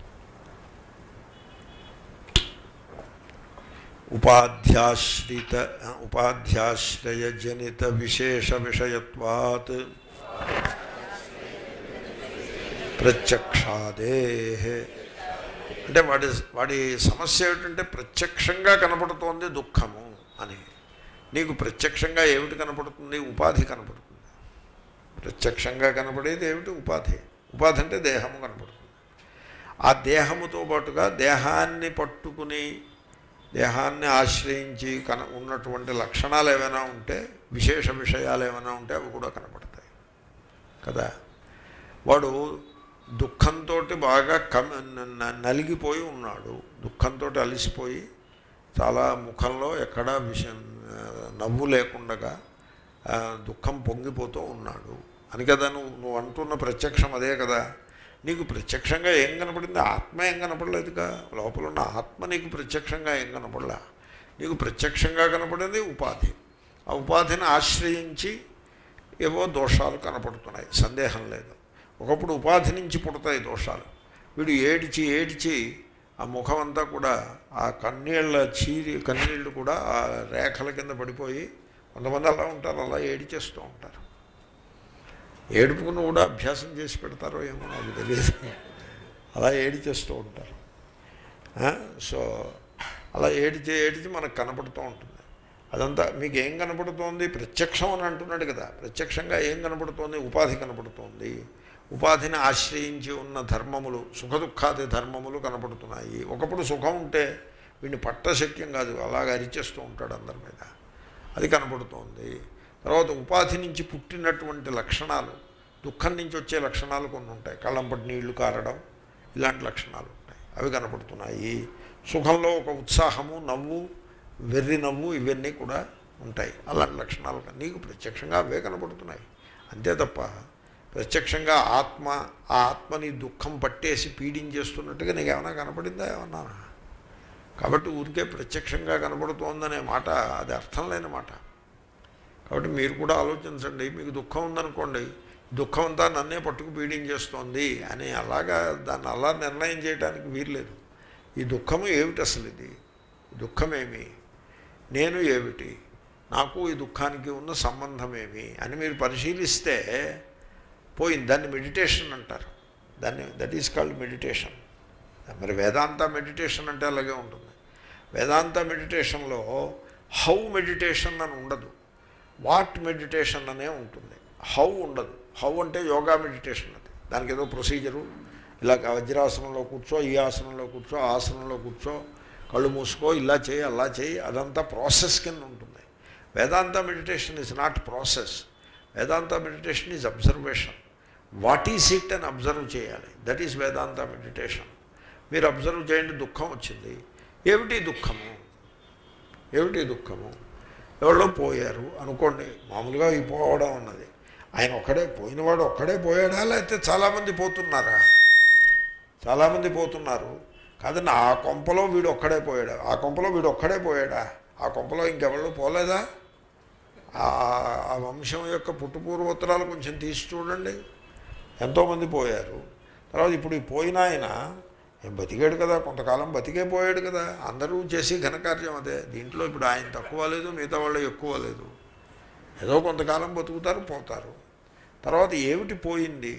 ఉపాధ్యాశ్రిత ఉపాధ్యాశ్రయజనిత విశేష విషయత్వాత్ ప్రత్యక్షాదే అంటే వాడి వాడి సమస్య ఏమిటంటే ప్రత్యక్షంగా కనపడుతోంది దుఃఖము అని నీకు ప్రత్యక్షంగా ఏమిటి కనపడుతుంది ఉపాధి కనపడుతుంది ప్రత్యక్షంగా కనపడేది ఏమిటి ఉపాధి ఉపాధి అంటే దేహము కనపడుతుంది ఆ దేహముతో పాటుగా దేహాన్ని పట్టుకుని దేహాన్ని ఆశ్రయించి కన ఉన్నటువంటి లక్షణాలు ఏమైనా ఉంటే విశేష విషయాలు ఏమైనా ఉంటే అవి కూడా కనపడతాయి కదా వాడు దుఃఖంతో బాగా కమ్ న- నలిగిపోయి ఉన్నాడు దుఃఖంతో అలిసిపోయి చాలా ముఖంలో ఎక్కడా విషయం నవ్వు లేకుండగా ఆ, దుఃఖం పొంగిపోతూ ఉన్నాడు అని కదా నువ్వు నువ్వు అంటున్న ప్రత్యక్షం అదే కదా నీకు ప్రత్యక్షంగా ఏం కనపడింది ఆత్మ ఏం కనపడలేదుగా లోపల ఉన్న ఆత్మ నీకు ప్రత్యక్షంగా ఏం కనపడలా నీకు ప్రత్యక్షంగా కనపడింది ఉపాధి ఆ ఉపాధిని ఆశ్రయించి ఏవో దోషాలు కనపడుతున్నాయి సందేహం లేదు ఒకప్పుడు ఉపాధి నుంచి పుడతాయి దోషాలు వీడు ఏడిచి ఏడిచి ఆ ముఖం అంతా కూడా ఆ కన్నీళ్ళ చీరి కన్నీళ్ళు కూడా ఆ రేఖల కింద పడిపోయి కొంతమంది అలా ఉంటారు అలా ఏడిచేస్తూ ఉంటారు ఏడుపుకుని కూడా అభ్యాసం చేసి పెడతారో ఏమో నాకు తెలియదు అలా ఏడిచేస్తూ ఉంటారు ఆ, సో అలా ఏడిచి ఏడిచి మనకు కనపడుతూ ఉంటుంది అదంతా మీకు ఏం కనపడుతోంది ప్రత్యక్షం అని అంటున్నాడు కదా ప్రత్యక్షంగా ఏం కనపడుతోంది ఉపాధి కనపడుతోంది ఉపాధిని ఆశ్రయించి ఉన్న ధర్మములు సుఖదుఖాది ధర్మములు కనపడుతున్నాయి ఒకప్పుడు సుఖం ఉంటే వీడిని పట్టశక్యం కాదు అలాగ అరిచేస్తూ ఉంటాడు అందరి మీద అది కనపడుతోంది తర్వాత ఉపాధి నుంచి పుట్టినటువంటి లక్షణాలు దుఃఖం నుంచి వచ్చే లక్షణాలు కొన్ని ఉంటాయి కళ్ళంపటి నీళ్లు కారడం ఇలాంటి లక్షణాలు ఉంటాయి అవి కనపడుతున్నాయి సుఖంలో ఒక ఉత్సాహము నవ్వు వెర్రి నవ్వు ఇవన్నీ కూడా ఉంటాయి అలాంటి లక్షణాలు కా- నీకు ప్రత్యక్షంగా అవే కనపడుతున్నాయి అంతే తప్ప ప్రత్యక్షంగా ఆత్మ ఆ ఆత్మని దుఃఖం పట్టేసి పీడించేస్తున్నట్టుగా నీకు ఏమైనా కనపడిందా ఏమన్నా కాబట్టి ఊరికే ప్రత్యక్షంగా కనబడుతోందనే మాట అది అర్థం లేని మాట కాబట్టి మీరు కూడా ఆలోచించండి మీకు దుఃఖం ఉందనుకోండి దుఃఖం అంతా నన్నే పట్టుకు పీడించేస్తోంది అని అలాగా దాన్ని అలా నిర్ణయం చేయడానికి వీల్లేదు ఈ దుఃఖము ఏమిటి అసలు ఇది ఈ దుఃఖమేమి నేను ఏమిటి నాకు ఈ దుఃఖానికి ఉన్న సంబంధం ఏమి అని మీరు పరిశీలిస్తే పోయింది దాన్ని మెడిటేషన్ అంటారు దాన్ని దట్ ఈస్ కాల్డ్ మెడిటేషన్ మరి వేదాంత మెడిటేషన్ అంటే అలాగే ఉంటుంది వేదాంత మెడిటేషన్లో హౌ మెడిటేషన్ అని ఉండదు వాట్ మెడిటేషన్ అనే ఉంటుంది హౌ ఉండదు హౌ అంటే యోగా మెడిటేషన్ అది దానికి ఏదో ప్రొసీజరు ఇలా వజ్రాసనంలో కూర్చో ఈ ఆసనంలో కూర్చో ఆ ఆసనంలో కూర్చో కళ్ళు మూసుకో ఇలా చేయి అలా చేయి అదంతా ప్రాసెస్ కింద ఉంటుంది Vedanta meditation is not process Vedanta meditation is observation what is it అని అబ్జర్వ్ చేయాలి దట్ ఈజ్ వేదాంత మెడిటేషన్ మీరు అబ్జర్వ్ చేయండి దుఃఖం వచ్చింది ఏమిటి దుఃఖము ఏమిటి దుఃఖము ఎవరో పోయారు అనుకోండి మామూలుగా ఈ పోవడం అన్నది ఆయన ఒక్కడే పోయినవాడు ఒక్కడే పోయాడా లేకపోతే చాలామంది పోతున్నారా చాలామంది పోతున్నారు కాదండి ఆ కొంపలో వీడు ఒక్కడే పోయాడు ఆ కొంపలో వీడు ఒక్కడే పోయాడా ఆ కొంపలో ఇంకెవరు పోలేదా ఆ ఆ వంశం యొక్క పుట్టుపూర్వోత్తరాలు కొంచెం తీసి చూడండి ఎంతోమంది పోయారు తర్వాత ఇప్పుడు ఈ పోయిన ఆయన ఏం బతికాడు కదా కొంతకాలం బతికే పోయాడు కదా అందరూ చేసి ఘనకార్యం అదే దీంట్లో ఇప్పుడు ఆయన తక్కువ లేదు మిగతా వాళ్ళు ఎక్కువ లేదు ఏదో కొంతకాలం బతుకుతారు పోతారు తర్వాత ఏమిటి పోయింది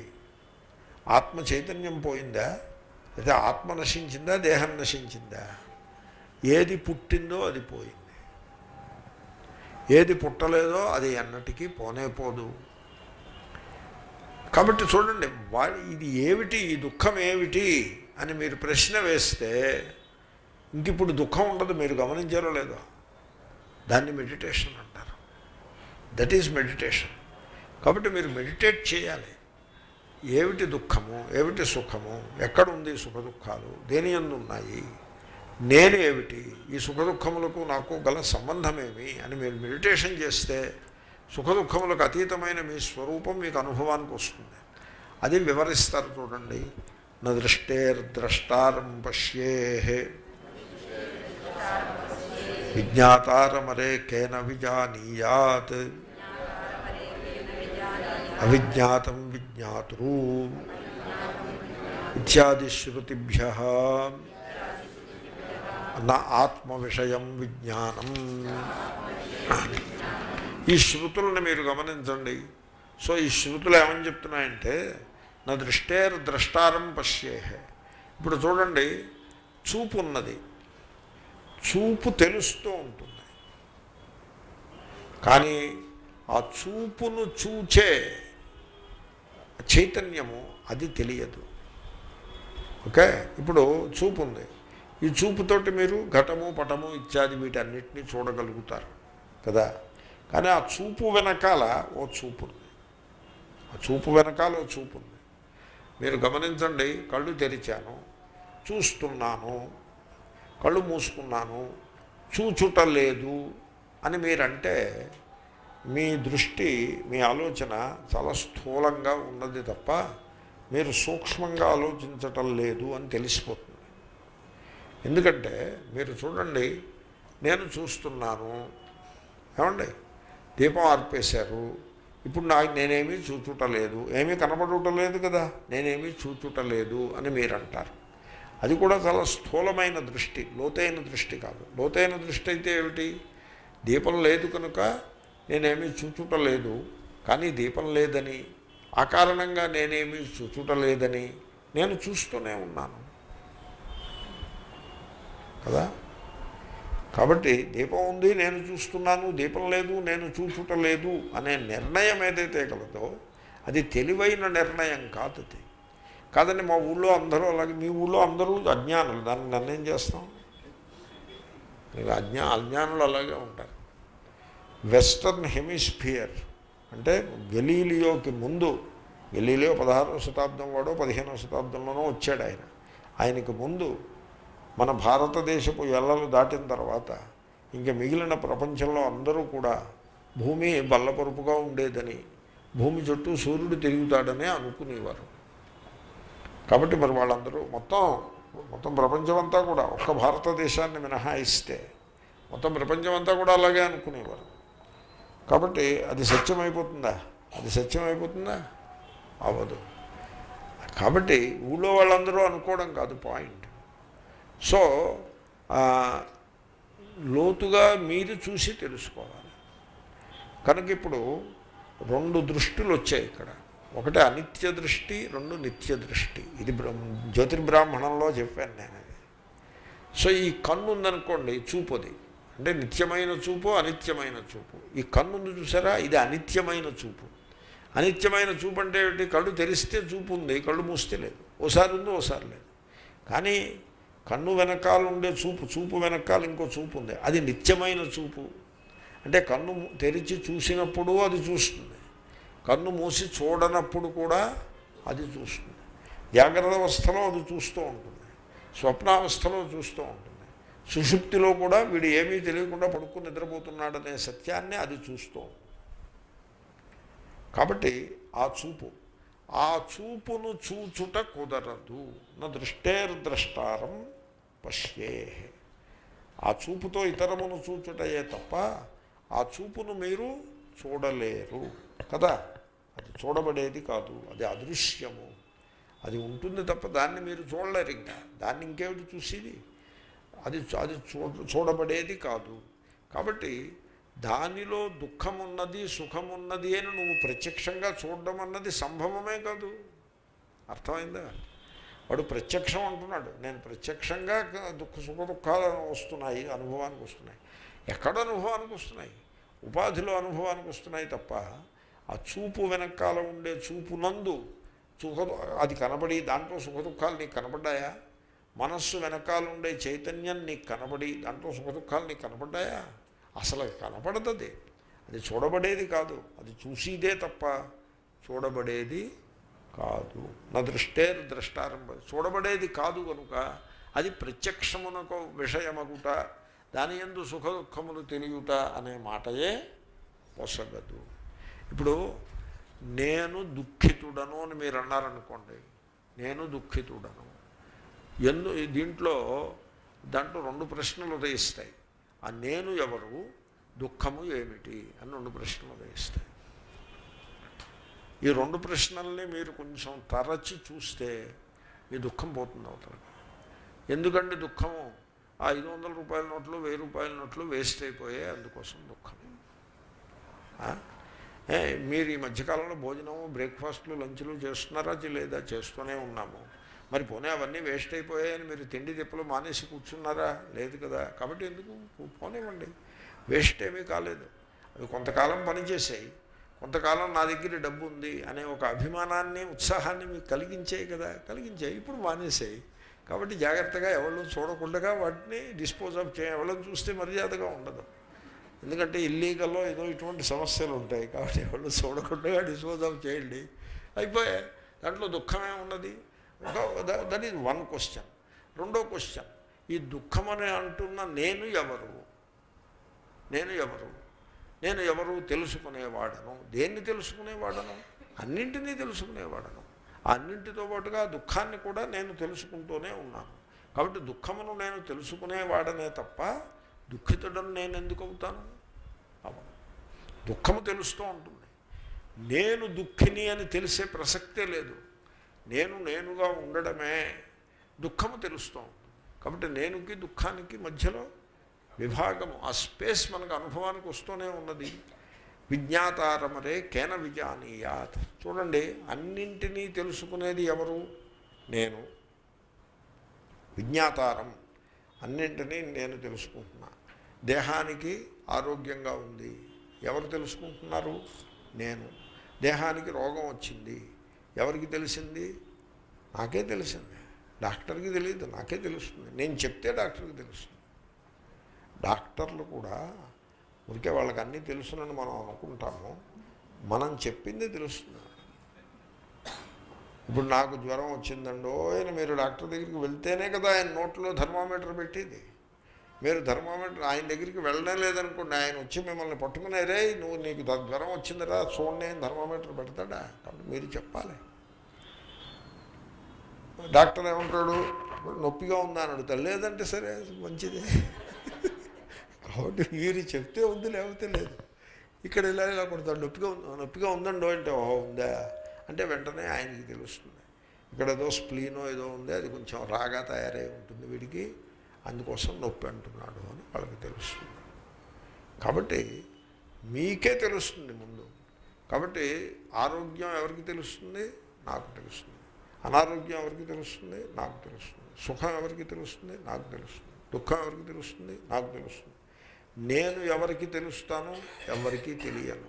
ఆత్మ చైతన్యం పోయిందా లేదా ఆత్మ నశించిందా దేహం నశించిందా ఏది పుట్టిందో అది పోయింది ఏది పుట్టలేదో అది ఎన్నటికీ పోనే పోదు కాబట్టి చూడండి వాడి ఇది ఏమిటి ఈ దుఃఖం ఏమిటి అని మీరు ప్రశ్న వేస్తే ఇంక ఇప్పుడు దుఃఖం ఉండదు మీరు గమనించారో లేదో దాన్ని మెడిటేషన్ అంటారు దట్ ఈజ్ మెడిటేషన్ కాబట్టి మీరు మెడిటేట్ చేయాలి ఏమిటి దుఃఖము ఏమిటి సుఖము ఎక్కడుంది సుఖ దుఃఖాలు దేని ఎందు ఉన్నాయి నేను ఏమిటి ఈ సుఖ దుఃఖములకు నాకు గల సంబంధమేమి అని మీరు మెడిటేషన్ చేస్తే సుఖ దుఃఖములకు అతీతమైన మీ స్వరూపం మీకు అనుభవానికి వస్తుంది అది వివరిస్తారు చూడండి నా దృష్టేర్ద్రష్టారం పశ్యే విజ్ఞాతారమరే కేన విజానీయాత్ అవిజ్ఞాతం విజ్ఞాతృ ఇత్యాది శృతిభ్య నా ఆత్మ విషయం విజ్ఞానం ఈ శృతులను మీరు గమనించండి సో ఈ శృతులు ఏమని చెప్తున్నాయంటే నా దృష్టేర్ ద్రష్టారం పశ్యేహే ఇప్పుడు చూడండి చూపు ఉన్నది చూపు తెలుస్తూ ఉంటుంది కానీ ఆ చూపును చూచే చైతన్యము అది తెలియదు ఓకే ఇప్పుడు చూపు ఉంది ఈ చూపుతోటి మీరు ఘటము పటము ఇత్యాది వీటన్నిటినీ చూడగలుగుతారు కదా కానీ ఆ చూపు వెనకాల ఓ చూపు ఉంది ఆ చూపు వెనకాల ఓ చూపు ఉంది మీరు గమనించండి కళ్ళు తెరిచాను చూస్తున్నాను కళ్ళు మూసుకున్నాను చూచుట లేదు అని మీరంటే మీ దృష్టి మీ ఆలోచన చాలా స్థూలంగా ఉన్నది తప్ప మీరు సూక్ష్మంగా ఆలోచించటం లేదు అని తెలిసిపోతుంది ఎందుకంటే మీరు చూడండి నేను చూస్తున్నాను ఏమండి దీపం ఆర్పేశారు ఇప్పుడు నాకు నేనేమీ చూచుటలేదు ఏమీ కనబడుటలేదు కదా నేనేమీ చూచుటలేదు అని మీరు అంటారు అది కూడా చాలా స్థూలమైన దృష్టి లోతైన దృష్టి కాదు లోతైన దృష్టి అయితే ఏమిటి దీపం లేదు కనుక నేనేమీ చూచుటలేదు కానీ దీపం లేదని ఆ కారణంగా నేనేమీ చూచుటలేదని నేను చూస్తూనే ఉన్నాను కదా కాబట్టి దీపం ఉంది నేను చూస్తున్నాను దీపం లేదు నేను చూచుట లేదు అనే నిర్ణయం ఏదైతే కలదో అది తెలివైన నిర్ణయం కాదు అది కాదండి మా ఊళ్ళో అందరూ అలాగే మీ ఊళ్ళో అందరూ అజ్ఞానులు దాన్ని నన్నేం చేస్తాం మీకు అజ్ఞా అజ్ఞానులు అలాగే ఉంటారు వెస్టర్న్ హెమిస్ఫియర్ అంటే గలీలియోకి ముందు గలీలియో పదహారవ శతాబ్దం వాడో పదిహేనవ శతాబ్దంలోనో వచ్చాడు ఆయన ఆయనకి ముందు మన భారతదేశపు ఎల్లలు దాటిన తర్వాత ఇంకా మిగిలిన ప్రపంచంలో అందరూ కూడా భూమి బల్లపరుపుగా ఉండేదని భూమి చుట్టూ సూర్యుడు తిరుగుతాడనే అనుకునేవారు కాబట్టి మరి వాళ్ళందరూ మొత్తం మొత్తం ప్రపంచం అంతా కూడా ఒక్క భారతదేశాన్ని మినహాయిస్తే మొత్తం ప్రపంచం అంతా కూడా అలాగే అనుకునేవారు కాబట్టి అది సత్యమైపోతుందా అది సత్యమైపోతుందా అవ్వదు కాబట్టి ఊళ్ళో వాళ్ళందరూ అనుకోవడం కాదు పాయింట్ సో ఆ, లోతుగా మీరు చూసి తెలుసుకోవాలి కనుక ఇప్పుడు రెండు దృష్టిలు వచ్చాయి ఇక్కడ ఒకటి అనిత్య దృష్టి రెండు నిత్య దృష్టి ఇది బ్రహ్మ జ్యోతిర్బ్రాహ్మణంలో చెప్పాను నేను అది సో ఈ కన్ను ఉందనుకోండి చూపు అది అంటే నిత్యమైన చూపు అనిత్యమైన చూపు ఈ కన్ను ఉంది చూసారా ఇది అనిత్యమైన చూపు అనిత్యమైన చూపు అంటే ఏమిటి కళ్ళు తెరిస్తే చూపు ఉంది కళ్ళు మూస్తే లేదు ఓసారి ఉంది ఓసారి లేదు కానీ కన్ను వెనకాల ఉండే చూపు చూపు వెనకాల ఇంకో చూపు ఉంది అది నిత్యమైన చూపు అంటే కన్ను తెరిచి చూసినప్పుడు అది చూస్తుంది కన్ను మూసి చూడనప్పుడు కూడా అది చూస్తుంది జాగ్రత్త అవస్థలో అది చూస్తూ ఉంటుంది స్వప్నావస్థలో చూస్తూ ఉంటుంది సుషుప్తిలో కూడా వీడు ఏమీ తెలియకుండా పడుకుని నిద్రపోతున్నాడనే సత్యాన్ని అది చూస్తూ ఉంటుంది కాబట్టి ఆ చూపు ఆ చూపును చూచుట కుదరదు నా దృష్టేర్ద్రష్టారం పశ్యే ఆ చూపుతో ఇతరమును చూచుటయే తప్ప ఆ చూపును మీరు చూడలేరు కదా అది చూడబడేది కాదు అది అదృశ్యము అది ఉంటుంది తప్ప దాన్ని మీరు చూడలేరు ఇంకా దాన్ని ఇంకేమిటి చూసేది అది అది చూడ చూడబడేది కాదు కాబట్టి దానిలో దుఃఖం ఉన్నది సుఖం ఉన్నది అని నువ్వు ప్రత్యక్షంగా చూడడం అన్నది సంభవమే కాదు అర్థమైందా వాడు ప్రత్యక్షం అంటున్నాడు నేను ప్రత్యక్షంగా దుఃఖ సుఖ దుఃఖాలు వస్తున్నాయి అనుభవానికి వస్తున్నాయి ఎక్కడ అనుభవానికి వస్తున్నాయి ఉపాధిలో అనుభవానికి వస్తున్నాయి తప్ప ఆ చూపు వెనకాల ఉండే చూపు నందు సుఖ అది కనబడి దాంట్లో సుఖ దుఃఖాలు నీకు కనబడ్డాయా మనస్సు వెనకాల ఉండే చైతన్యం నీకు కనబడి దాంట్లో సుఖ దుఃఖాలు నీకు కనబడ్డాయా అసలు అది కనపడదది అది చూడబడేది కాదు అది చూసిదే తప్ప చూడబడేది కాదు నా దృష్టే ద్రష్టారంభ చూడబడేది కాదు కనుక అది ప్రత్యక్షమునకు విషయమగుట దాని ఎందు సుఖ దుఃఖములు తెలియుట అనే మాటయే పొసగదు ఇప్పుడు నేను దుఃఖితుడను అని మీరు అన్నారనుకోండి నేను దుఃఖితుడను ఎందు దీంట్లో దాంట్లో రెండు ప్రశ్నలు ఉదయిస్తాయి ఆ నేను ఎవరు దుఃఖము ఏమిటి అని రెండు ప్రశ్నలు ఉదయిస్తాయి ఈ రెండు ప్రశ్నల్ని మీరు కొంచెం తరచి చూస్తే మీ దుఃఖం పోతుంది అవుతారు ఎందుకంటే దుఃఖము ఆ ఐదు వందల రూపాయల నోట్లు వెయ్యి రూపాయల నోట్లు వేస్ట్ అయిపోయాయి అందుకోసం దుఃఖం ఆ? ఏ, మీరు ఈ మధ్యకాలంలో భోజనము బ్రేక్ఫాస్ట్లు లంచ్లు చేస్తున్నారా చే- లేదా చేస్తూనే ఉన్నాము మరి పోనీ అవన్నీ వేస్ట్ అయిపోయాయని మీరు తిండి తిప్పలు మానేసి కూర్చున్నారా లేదు కదా కాబట్టి ఎందుకు పోనివ్వండి వేస్ట్ ఏమీ కాలేదు అవి కొంతకాలం పనిచేసాయి కొంతకాలం నా దగ్గర డబ్బు ఉంది అనే ఒక అభిమానాన్ని ఉత్సాహాన్ని మీకు కలిగించాయి కదా కలిగించాయి ఇప్పుడు మానేసాయి కాబట్టి జాగ్రత్తగా ఎవరు చూడకుండా వాటిని డిస్పోజ్ ఆఫ్ చేయ ఎవరిని చూస్తే మర్యాదగా ఉండదు ఎందుకంటే ఇల్లీగల్లో ఏదో ఇటువంటి సమస్యలు ఉంటాయి కాబట్టి ఎవరు చూడకుండా డిస్పోజ్ ఆఫ్ చేయండి అయిపోయాయి దాంట్లో దుఃఖమే ఉన్నది దట్ ఈజ్ వన్ క్వశ్చన్ రెండో క్వశ్చన్ ఈ దుఃఖం అని అంటున్న నేను ఎవరు నేను ఎవరు నేను ఎవరు తెలుసుకునేవాడను దేన్ని తెలుసుకునేవాడను అన్నింటినీ తెలుసుకునేవాడను ఆ అన్నింటితో పాటుగా దుఃఖాన్ని కూడా నేను తెలుసుకుంటూనే ఉన్నాను కాబట్టి దుఃఖమును నేను తెలుసుకునేవాడనే తప్ప దుఃఖితుడను నేను ఎందుకు అవుతాను అవును దుఃఖము తెలుస్తూ ఉంటుంది నేను దుఃఖిని అని తెలిసే ప్రసక్తే లేదు నేను నేనుగా ఉండడమే దుఃఖము తెలుస్తూ ఉంటుంది కాబట్టి నేనుకి దుఃఖానికి మధ్యలో విభాగము ఆ స్పేస్ మనకు అనుభవానికి వస్తూనే ఉన్నది విజ్ఞాతారమరే కేన విజానీయాత్ చూడండి అన్నింటినీ తెలుసుకునేది ఎవరు నేను విజ్ఞాతారం అన్నింటినీ నేను తెలుసుకుంటున్నా దేహానికి ఆరోగ్యంగా ఉంది ఎవరు తెలుసుకుంటున్నారు నేను దేహానికి రోగం వచ్చింది ఎవరికి తెలిసింది నాకే తెలిసింది డాక్టర్కి తెలియదు నాకే తెలుస్తుంది నేను చెప్తే డాక్టర్కి తెలుస్తుంది డాక్టర్లు కూడా ఊరికే వాళ్ళకి అన్నీ తెలుసునని మనం అనుకుంటాము మనం చెప్పింది తెలుస్తుంది ఇప్పుడు నాకు జ్వరం వచ్చిందండో ఆయన మీరు డాక్టర్ దగ్గరికి వెళ్తేనే కదా ఆయన నోట్లో థర్మామీటర్ పెట్టేది మీరు థర్మామీటర్ ఆయన దగ్గరికి వెళ్ళడం లేదనుకోండి ఆయన వచ్చి మిమ్మల్ని పట్టుకునేరే నువ్వు నీకు ద- జ్వరం వచ్చిందిరా చూడండి అని థర్మామీటర్ పెడతాడా కాబట్టి మీరు చెప్పాలి డాక్టర్ ఏమంటాడు నొప్పిగా ఉందా అని అడుగుతాడు లేదంటే సరే మంచిదే కాబట్టి మీరు చెప్తే ఉంది లేకపోతే లేదు ఇక్కడ ఇలా ఇలా కొడతాడు నొప్పిగా ఉంది నొప్పిగా ఉందండో అంటే ఓహో ఉందా అంటే వెంటనే ఆయనకి తెలుస్తుంది ఇక్కడ ఏదో స్ప్లీనో ఏదో ఉంది అది కొంచెం రాగా తయారై ఉంటుంది వీడికి అందుకోసం నొప్పి అంటున్నాడు అని వాళ్ళకి తెలుస్తుంది కాబట్టి మీకే తెలుస్తుంది ముందు కాబట్టి ఆరోగ్యం ఎవరికి తెలుస్తుంది నాకు తెలుస్తుంది అనారోగ్యం ఎవరికి తెలుస్తుంది నాకు తెలుస్తుంది సుఖం ఎవరికి తెలుస్తుంది నాకు తెలుస్తుంది దుఃఖం ఎవరికి తెలుస్తుంది నాకు తెలుస్తుంది నేను ఎవరికి తెలుస్తాను ఎవరికి తెలియను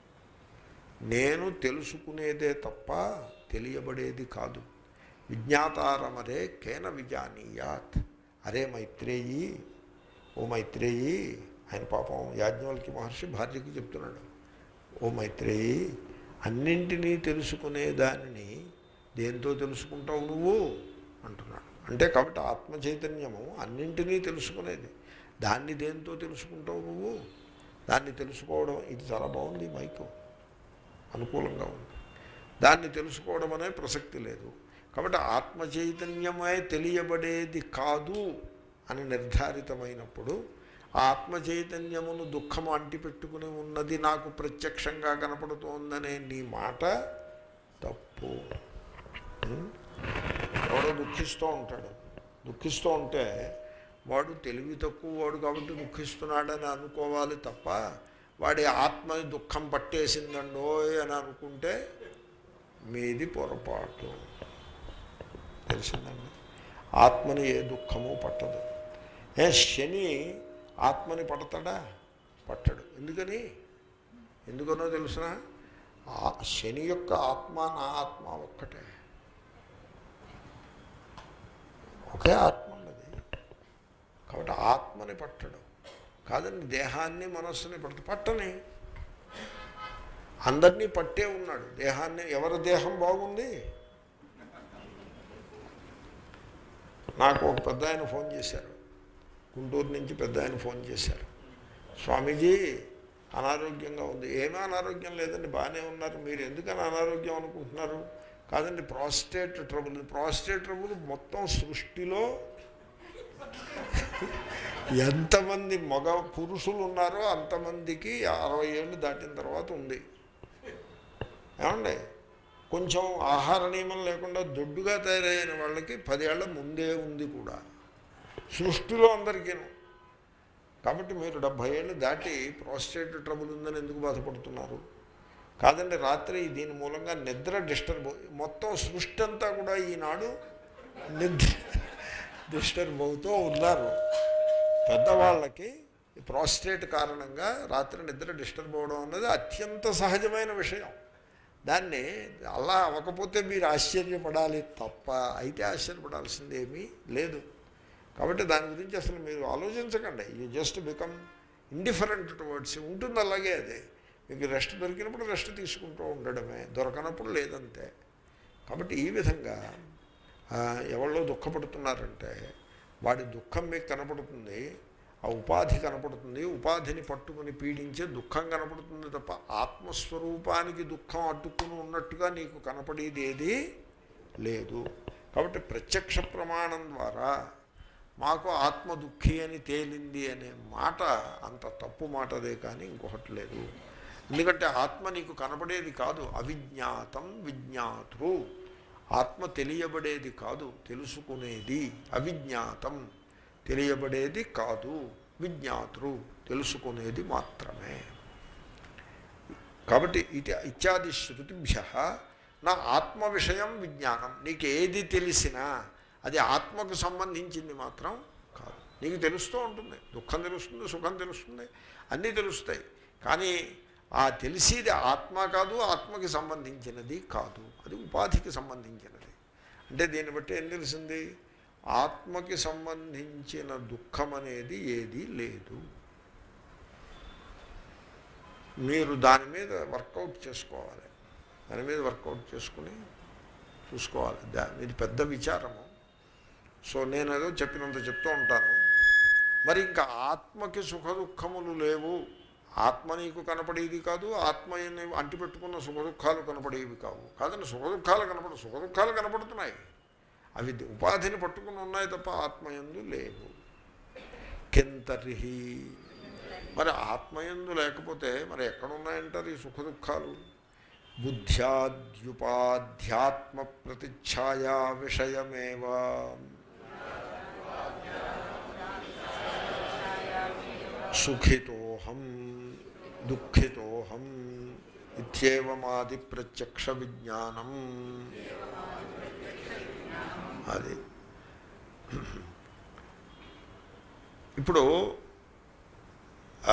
నేను తెలుసుకునేదే తప్ప తెలియబడేది కాదు విజ్ఞాతారమరే కేన విజానీయాత్ అరే మైత్రేయి ఓ మైత్రేయి ఆయన పాపం యాజ్ఞవల్కి మహర్షి భార్యకి చెప్తున్నాడు ఓ మైత్రేయి అన్నింటినీ తెలుసుకునే దానిని దేంతో తెలుసుకుంటావు నువ్వు అంటున్నాడు అంటే కాబట్టి ఆత్మ చైతన్యము అన్నింటినీ తెలుసుకునేది దాన్ని దేంతో తెలుసుకుంటావు నువ్వు దాన్ని తెలుసుకోవడం ఇది చాలా బాగుంది మైకు అనుకూలంగా ఉంది దాన్ని తెలుసుకోవడం అనే ప్రసక్తి లేదు కాబట్టి ఆత్మ చైతన్యమే తెలియబడేది కాదు అని నిర్ధారితమైనప్పుడు ఆ ఆత్మ చైతన్యమును దుఃఖము అంటిపెట్టుకుని ఉన్నది నాకు ప్రత్యక్షంగా కనపడుతోందనే నీ మాట తప్పు ఉం? ఎవడో దుఃఖిస్తూ ఉంటాడు దుఃఖిస్తూ ఉంటే వాడు తెలివి తక్కువ వాడు కాబట్టి దుఃఖిస్తున్నాడని అనుకోవాలి తప్ప వాడి ఆత్మ దుఃఖం పట్టేసిందండోయ్ అని అనుకుంటే మీది పొరపాటు తెలిసిందండి ఆత్మని ఏ దుఃఖము పట్టదు ఏ శని ఆత్మని పడతాడా పట్టడు ఎందుకని ఎందుకనో తెలుసిన శని యొక్క ఆత్మ నా ఆత్మ ఒక్కటే ఒకే ఆత్మ ఉన్నది కాబట్టి ఆత్మని పట్టడు కాదండి దేహాన్ని మనస్సుని పడత పట్టని అందరినీ పట్టే ఉన్నాడు దేహాన్ని ఎవరి దేహం బాగుంది నాకు ఒక పెద్ద ఆయన ఫోన్ చేశారు గుంటూరు నుంచి పెద్ద ఆయన ఫోన్ చేశారు స్వామీజీ అనారోగ్యంగా ఉంది ఏమీ అనారోగ్యం లేదండి బాగానే ఉన్నారు మీరు ఎందుకని అనారోగ్యం అనుకుంటున్నారు కాదండి ప్రాస్టేట్ ట్రబుల్ ప్రాస్టేట్ ట్రబుల్ మొత్తం సృష్టిలో ఎంతమంది మగ పురుషులు ఉన్నారో అంతమందికి అరవై ఏళ్ళు దాటిన తర్వాత ఉంది ఏమండి కొంచెం ఆహార నియమం లేకుండా దొడ్డుగా తయారైన వాళ్ళకి పదేళ్ల ముందే ఉంది కూడా సృష్టిలో అందరికీను కాబట్టి మీరు డెబ్భై ఏళ్ళు దాటి ప్రోస్టేట్ ట్రబుల్ ఉందని ఎందుకు బాధపడుతున్నారు కాదండి రాత్రి దీని మూలంగా నిద్ర డిస్టర్బ్ మొత్తం సృష్టి అంతా కూడా ఈనాడు నిద్ర డిస్టర్బ్ అవుతూ ఉన్నారు పెద్దవాళ్ళకి ఈ ప్రాస్టేట్ కారణంగా రాత్రి నిద్ర డిస్టర్బ్ అవ్వడం అన్నది అత్యంత సహజమైన విషయం దాన్ని అలా అవ్వకపోతే మీరు ఆశ్చర్యపడాలి తప్ప అయితే ఆశ్చర్యపడాల్సిందేమీ లేదు కాబట్టి దాని గురించి అసలు మీరు ఆలోచించకండి you just become indifferent towards ఉంటుంది అలాగే అది మీకు రెస్ట్ దొరికినప్పుడు రెస్ట్ తీసుకుంటూ ఉండడమే దొరకనప్పుడు లేదంతే కాబట్టి ఈ విధంగా ఆ, ఎవరో దుఃఖపడుతున్నారంటే వాడి దుఃఖం మీకు కనపడుతుంది ఆ ఉపాధి కనపడుతుంది ఉపాధిని పట్టుకుని పీడించే దుఃఖం కనపడుతుంది తప్ప ఆత్మస్వరూపానికి దుఃఖం అడ్డుకుని ఉన్నట్టుగా నీకు కనపడేది ఏది లేదు కాబట్టి ప్రత్యక్ష ప్రమాణం ద్వారా మాకు ఆత్మ దుఃఖి అని తేలింది అనే మాట అంత తప్పు మాటదే కానీ ఇంకొకటి లేదు ఎందుకంటే ఆత్మ నీకు కనబడేది కాదు అవిజ్ఞాతం విజ్ఞాతృ ఆత్మ తెలియబడేది కాదు తెలుసుకునేది అవిజ్ఞాతం తెలియబడేది కాదు విజ్ఞాతృ తెలుసుకునేది మాత్రమే కాబట్టి ఇది ఇత్యాది శృతిభ్య నా ఆత్మ విషయం విజ్ఞానం నీకు ఏది తెలిసినా అది ఆత్మకు సంబంధించింది మాత్రం కాదు నీకు తెలుస్తూ ఉంటుంది దుఃఖం తెలుస్తుంది సుఖం తెలుస్తుంది అన్నీ తెలుస్తాయి కానీ ఆ తెలిసేది ఆత్మ కాదు ఆత్మకి సంబంధించినది కాదు అది ఉపాధికి సంబంధించినది అంటే దీన్ని బట్టి ఏం తెలిసింది ఆత్మకి సంబంధించిన దుఃఖం అనేది ఏదీ లేదు మీరు దాని మీద వర్కౌట్ చేసుకోవాలి దాని మీద వర్కౌట్ చేసుకుని చూసుకోవాలి దా ఇది పెద్ద విచారము సో నేను ఏదో చెప్పినంత చెప్తూ ఉంటాను మరి ఇంకా ఆత్మకి సుఖ దుఃఖములు లేవు ఆత్మ నీకు కనపడేది కాదు ఆత్మ అంటిపెట్టుకున్న సుఖ దుఃఖాలు కనపడేవి కావు కాదని సుఖ దుఃఖాలు కనపడ సుఖ దుఃఖాలు కనపడుతున్నాయి అవి ఉపాధిని పట్టుకుని ఉన్నాయి తప్ప ఆత్మయందు లేవు కింతరిహి మరి ఆత్మయందు లేకపోతే మరి ఎక్కడున్నాయంటారు ఈ సుఖ దుఃఖాలు బుద్ధ్యాద్యుపాధ్యాత్మ ప్రతిఛాయా విషయమేవా సుఖితోహం దుఃఖితోహం ఇత్యేవమాది ప్రత్యక్ష విజ్ఞానం అది ఇప్పుడు ఆ,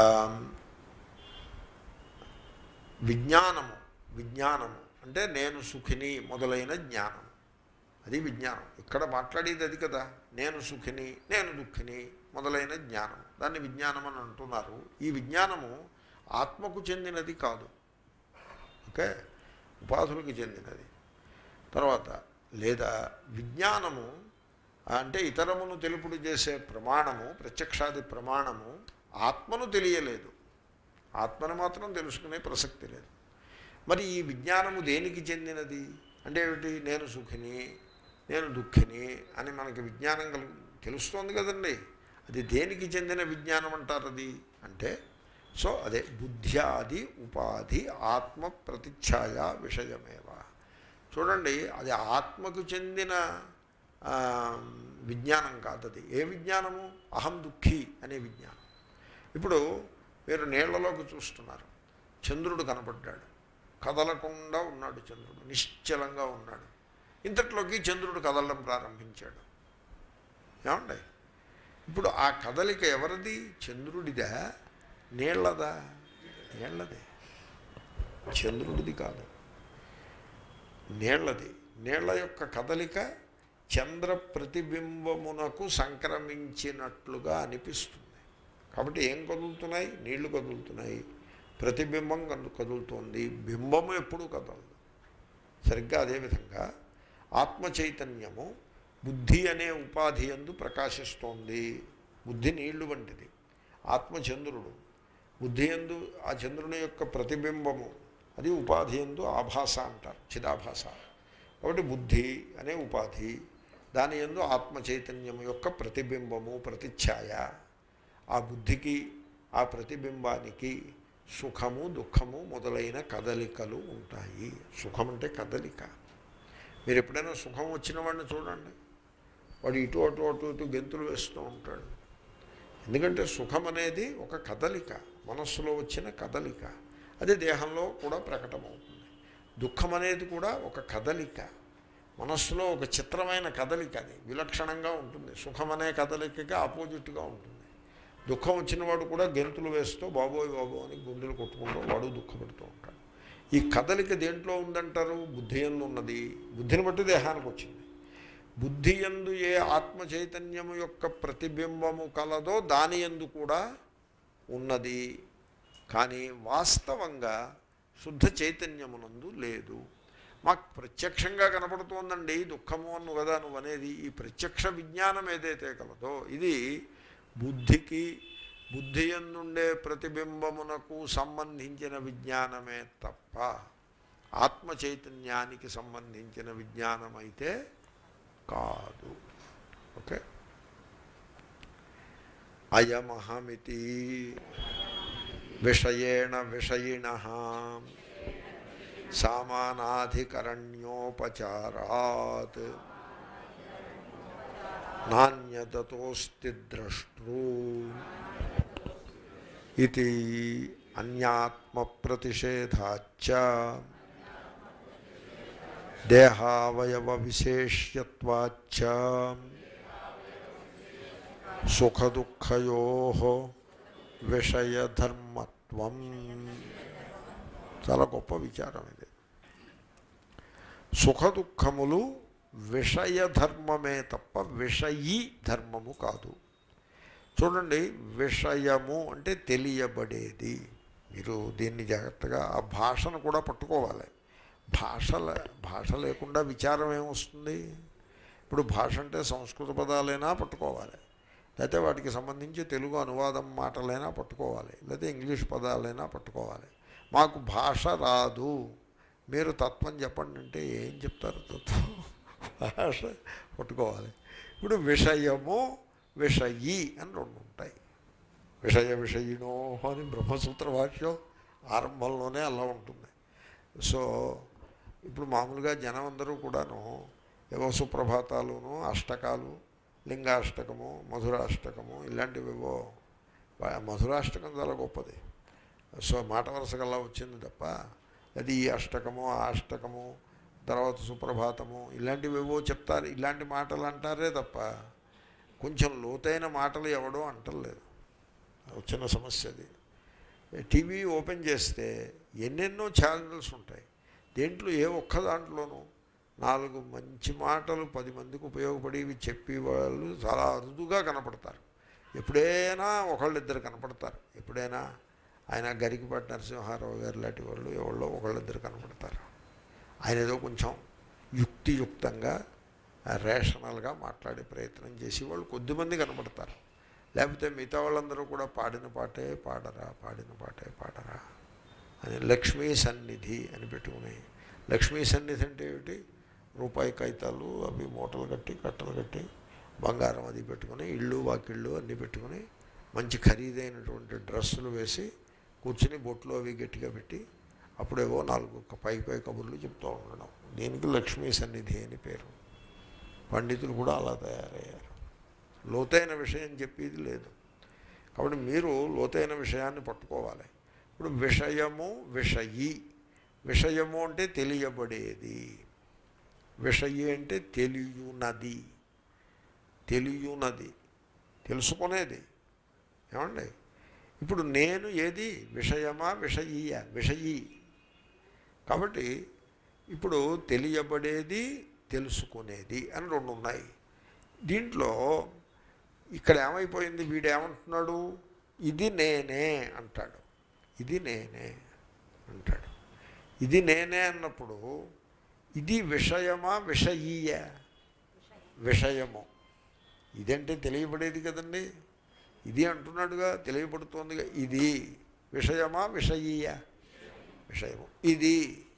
విజ్ఞానము విజ్ఞానము అంటే నేను సుఖిని మొదలైన జ్ఞానం అది విజ్ఞానం ఇక్కడ మాట్లాడేది అది కదా నేను సుఖిని నేను దుఃఖిని మొదలైన జ్ఞానం దాన్ని విజ్ఞానం అని అంటున్నారు ఈ విజ్ఞానము ఆత్మకు చెందినది కాదు ఓకే ఉపాధులకు చెందినది తర్వాత లేదా విజ్ఞానము అంటే ఇతరమును తెలుపుడు చేసే ప్రమాణము ప్రత్యక్షాది ప్రమాణము ఆత్మను తెలియలేదు ఆత్మను మాత్రం తెలుసుకునే ప్రసక్తి లేదు మరి ఈ విజ్ఞానము దేనికి చెందినది అంటే ఏమిటి నేను సుఖిని నేను దుఃఖిని అని మనకి విజ్ఞానం కలు తెలుస్తోంది కదండి అది దేనికి చెందిన విజ్ఞానం అంటారు అది అంటే సో అదే బుద్ధ్యాది ఉపాధి ఆత్మ ప్రతిఛాయ విషయమేవా చూడండి అది ఆత్మకు చెందిన ఆ, విజ్ఞానం కాదు అది ఏ విజ్ఞానము అహం దుఃఖి అనే విజ్ఞానం ఇప్పుడు మీరు నీళ్లలోకి చూస్తున్నారు చంద్రుడు కనపడ్డాడు కదలకుండా ఉన్నాడు చంద్రుడు నిశ్చలంగా ఉన్నాడు ఇంతట్లోకి చంద్రుడు కదలడం ప్రారంభించాడు ఏమండి ఇప్పుడు ఆ కదలిక ఎవరిది చంద్రుడిదా నీళ్ళదా నీళ్ళదే చంద్రుడిది కాదు నీళ్ళది నీళ్ల యొక్క కదలిక చంద్ర ప్రతిబింబమునకు సంక్రమించినట్లుగా అనిపిస్తుంది కాబట్టి ఏం కదులుతున్నాయి నీళ్లు కదులుతున్నాయి ప్రతిబింబం కదు కదులుతోంది బింబము ఎప్పుడూ కదలదు సరిగ్గా అదేవిధంగా ఆత్మ చైతన్యము బుద్ధి అనే ఉపాధి ఎందు ప్రకాశిస్తోంది బుద్ధి నీళ్లు వంటిది ఆత్మ చంద్రుడు బుద్ధి ఎందు ఆ చంద్రుని యొక్క ప్రతిబింబము అది ఉపాధి ఎందు ఆభాస అంటారు చిదాభాస కాబట్టి బుద్ధి అనే ఉపాధి దాని ఎందు ఆత్మ చైతన్యం యొక్క ప్రతిబింబము ప్రతిఛాయ ఆ బుద్ధికి ఆ ప్రతిబింబానికి సుఖము దుఃఖము మొదలైన కదలికలు ఉంటాయి సుఖం అంటే కదలిక మీరు ఎప్పుడైనా సుఖం వచ్చిన వాడిని చూడండి వాడు ఇటు అటు అటు ఇటు గెంతులు వేస్తూ ఉంటాడు ఎందుకంటే సుఖం అనేది ఒక కదలిక మనస్సులో వచ్చిన కదలిక అది దేహంలో కూడా ప్రకటమవుతుంది దుఃఖం అనేది కూడా ఒక కదలిక మనస్సులో ఒక చిత్రమైన కదలిక అది విలక్షణంగా ఉంటుంది సుఖం అనే కదలికకి ఆపోజిట్గా ఉంటుంది దుఃఖం వచ్చిన వాడు కూడా గెంతులు వేస్తూ బాబోయ్ బాబో అని గుండెలు కొట్టుకుంటూ వాడు దుఃఖపడుతూ ఉంటాడు ఈ కదలిక దేంట్లో ఉందంటారు బుద్ధి ఎందు ఉన్నది బుద్ధిని బట్టి దేహానికి వచ్చింది బుద్ధి ఎందు ఏ ఆత్మ చైతన్యము యొక్క ప్రతిబింబము కలదో దాని ఎందు కూడా ఉన్నది కానీ వాస్తవంగా శుద్ధ చైతన్యమునందు లేదు మాకు ప్రత్యక్షంగా కనపడుతోందండి దుఃఖము అను కదా నువ్వు అనేది ఈ ప్రత్యక్ష విజ్ఞానం ఏదైతే కలదో ఇది బుద్ధికి బుద్ధి ఎందుండే ప్రతిబింబమునకు సంబంధించిన విజ్ఞానమే తప్ప ఆత్మ చైతన్యానికి సంబంధించిన విజ్ఞానం అయితే కాదు ఓకే అయమహమితి విషయేణ విషయిణ సామానాధికరణ్యోపచారాత్ నాణ్యతోస్తి ద్రష్టృ ఇది అన్యాత్మ ప్రతిషేధాచ్చ దేహావయవ విశేష్యత్వాచ్చ సుఖదుఃఖయో విషయధర్మత్వం చాలా గొప్ప విచారం ఇది సుఖదుఖములు విషయధర్మమే తప్ప విషయీ ధర్మము కాదు చూడండి విషయము అంటే తెలియబడేది మీరు దీన్ని జాగ్రత్తగా ఆ భాషను కూడా పట్టుకోవాలి భాషల భాష లేకుండా విచారం ఏమొస్తుంది ఇప్పుడు భాష అంటే సంస్కృత పదాలైనా పట్టుకోవాలి లేకపోతే వాటికి సంబంధించి తెలుగు అనువాదం మాటలైనా పట్టుకోవాలి లేకపోతే ఇంగ్లీష్ పదాలైనా పట్టుకోవాలి మాకు భాష రాదు మీరు తత్వం చెప్పండి అంటే ఏం చెప్తారు తత్వం భాష పట్టుకోవాలి ఇప్పుడు విషయము విషయి అని రెండు ఉంటాయి విషయ విషయినో అని బ్రహ్మసూత్ర భాష్యం ఆరంభంలోనే అలా ఉంటుంది సో ఇప్పుడు మామూలుగా జనం అందరూ కూడాను ఏవో సుప్రభాతాలును అష్టకాలు లింగాష్టకము మధురాష్టకము ఇలాంటివేవో వా- మధురాష్టకం చాలా గొప్పది సో మాట వరుసగల్లా వచ్చింది తప్ప అది ఈ అష్టకము ఆ అష్టకము తర్వాత సుప్రభాతము ఇలాంటివేవో చెప్తారు ఇలాంటి మాటలు అంటారే తప్ప కొంచెం లోతైన మాటలు ఎవడో అంటలేదు వచ్చిన సమస్య అది టీవీ ఓపెన్ చేస్తే ఎన్నెన్నో ఛానల్స్ ఉంటాయి దేంట్లో ఏ ఒక్క దాంట్లోనూ నాలుగు మంచి మాటలు పది మందికి ఉపయోగపడేవి చెప్పి వాళ్ళు చాలా అరుదుగా కనపడతారు ఎప్పుడైనా ఒకళ్ళిద్దరు కనపడతారు ఎప్పుడైనా ఆయన గరికిపాటి నరసింహారావు గారు లాంటి వాళ్ళు ఎవరో ఒకళ్ళిద్దరు కనపడతారు ఆయన ఏదో కొంచెం యుక్తియుక్తంగా రేషనల్గా మాట్లాడే ప్రయత్నం చేసి వాళ్ళు కొద్దిమంది కనపడతారు లేకపోతే మిగతా వాళ్ళందరూ కూడా పాడిన పాటే పాడరా పాడిన పాటే పాడరా అని లక్ష్మీ సన్నిధి అని పెట్టుకుని లక్ష్మీ సన్నిధి అంటే ఏమిటి రూపాయి కాగితాలు అవి మూటలు కట్టి కట్టలు కట్టి బంగారం అది పెట్టుకుని ఇళ్ళు వాకిళ్ళు అన్నీ పెట్టుకుని మంచి ఖరీదైనటువంటి డ్రెస్సులు వేసి కూర్చుని బొట్లు అవి గట్టిగా పెట్టి అప్పుడేవో నాలుగు క- పై పై కబుర్లు చెప్తూ ఉండడం దీనికి లక్ష్మీ సన్నిధి అని పేరు పండితులు కూడా అలా తయారయ్యారు లోతైన విషయం చెప్పేది లేదు కాబట్టి మీరు లోతైన విషయాన్ని పట్టుకోవాలి ఇప్పుడు విషయము విషయి విషయము అంటే తెలియబడేది విషయి అంటే తెలియునది తెలియునది తెలుసుకునేది ఏమండి ఇప్పుడు నేను ఏది విషయమా విషయీయ విషయీ కాబట్టి ఇప్పుడు తెలియబడేది తెలుసుకునేది అని రెండు ఉన్నాయి దీంట్లో ఇక్కడ ఏమైపోయింది వీడు ఏమంటున్నాడు ఇది నేనే అంటాడు ఇది నేనే అంటాడు ఇది నేనే అన్నప్పుడు ఇది విషయమా విషయీయ విషయము ఇదంటే తెలియబడేది కదండి ఇది అంటున్నాడుగా తెలియబడుతోందిగా ఇది విషయమా విషయీయ విషయము ఇది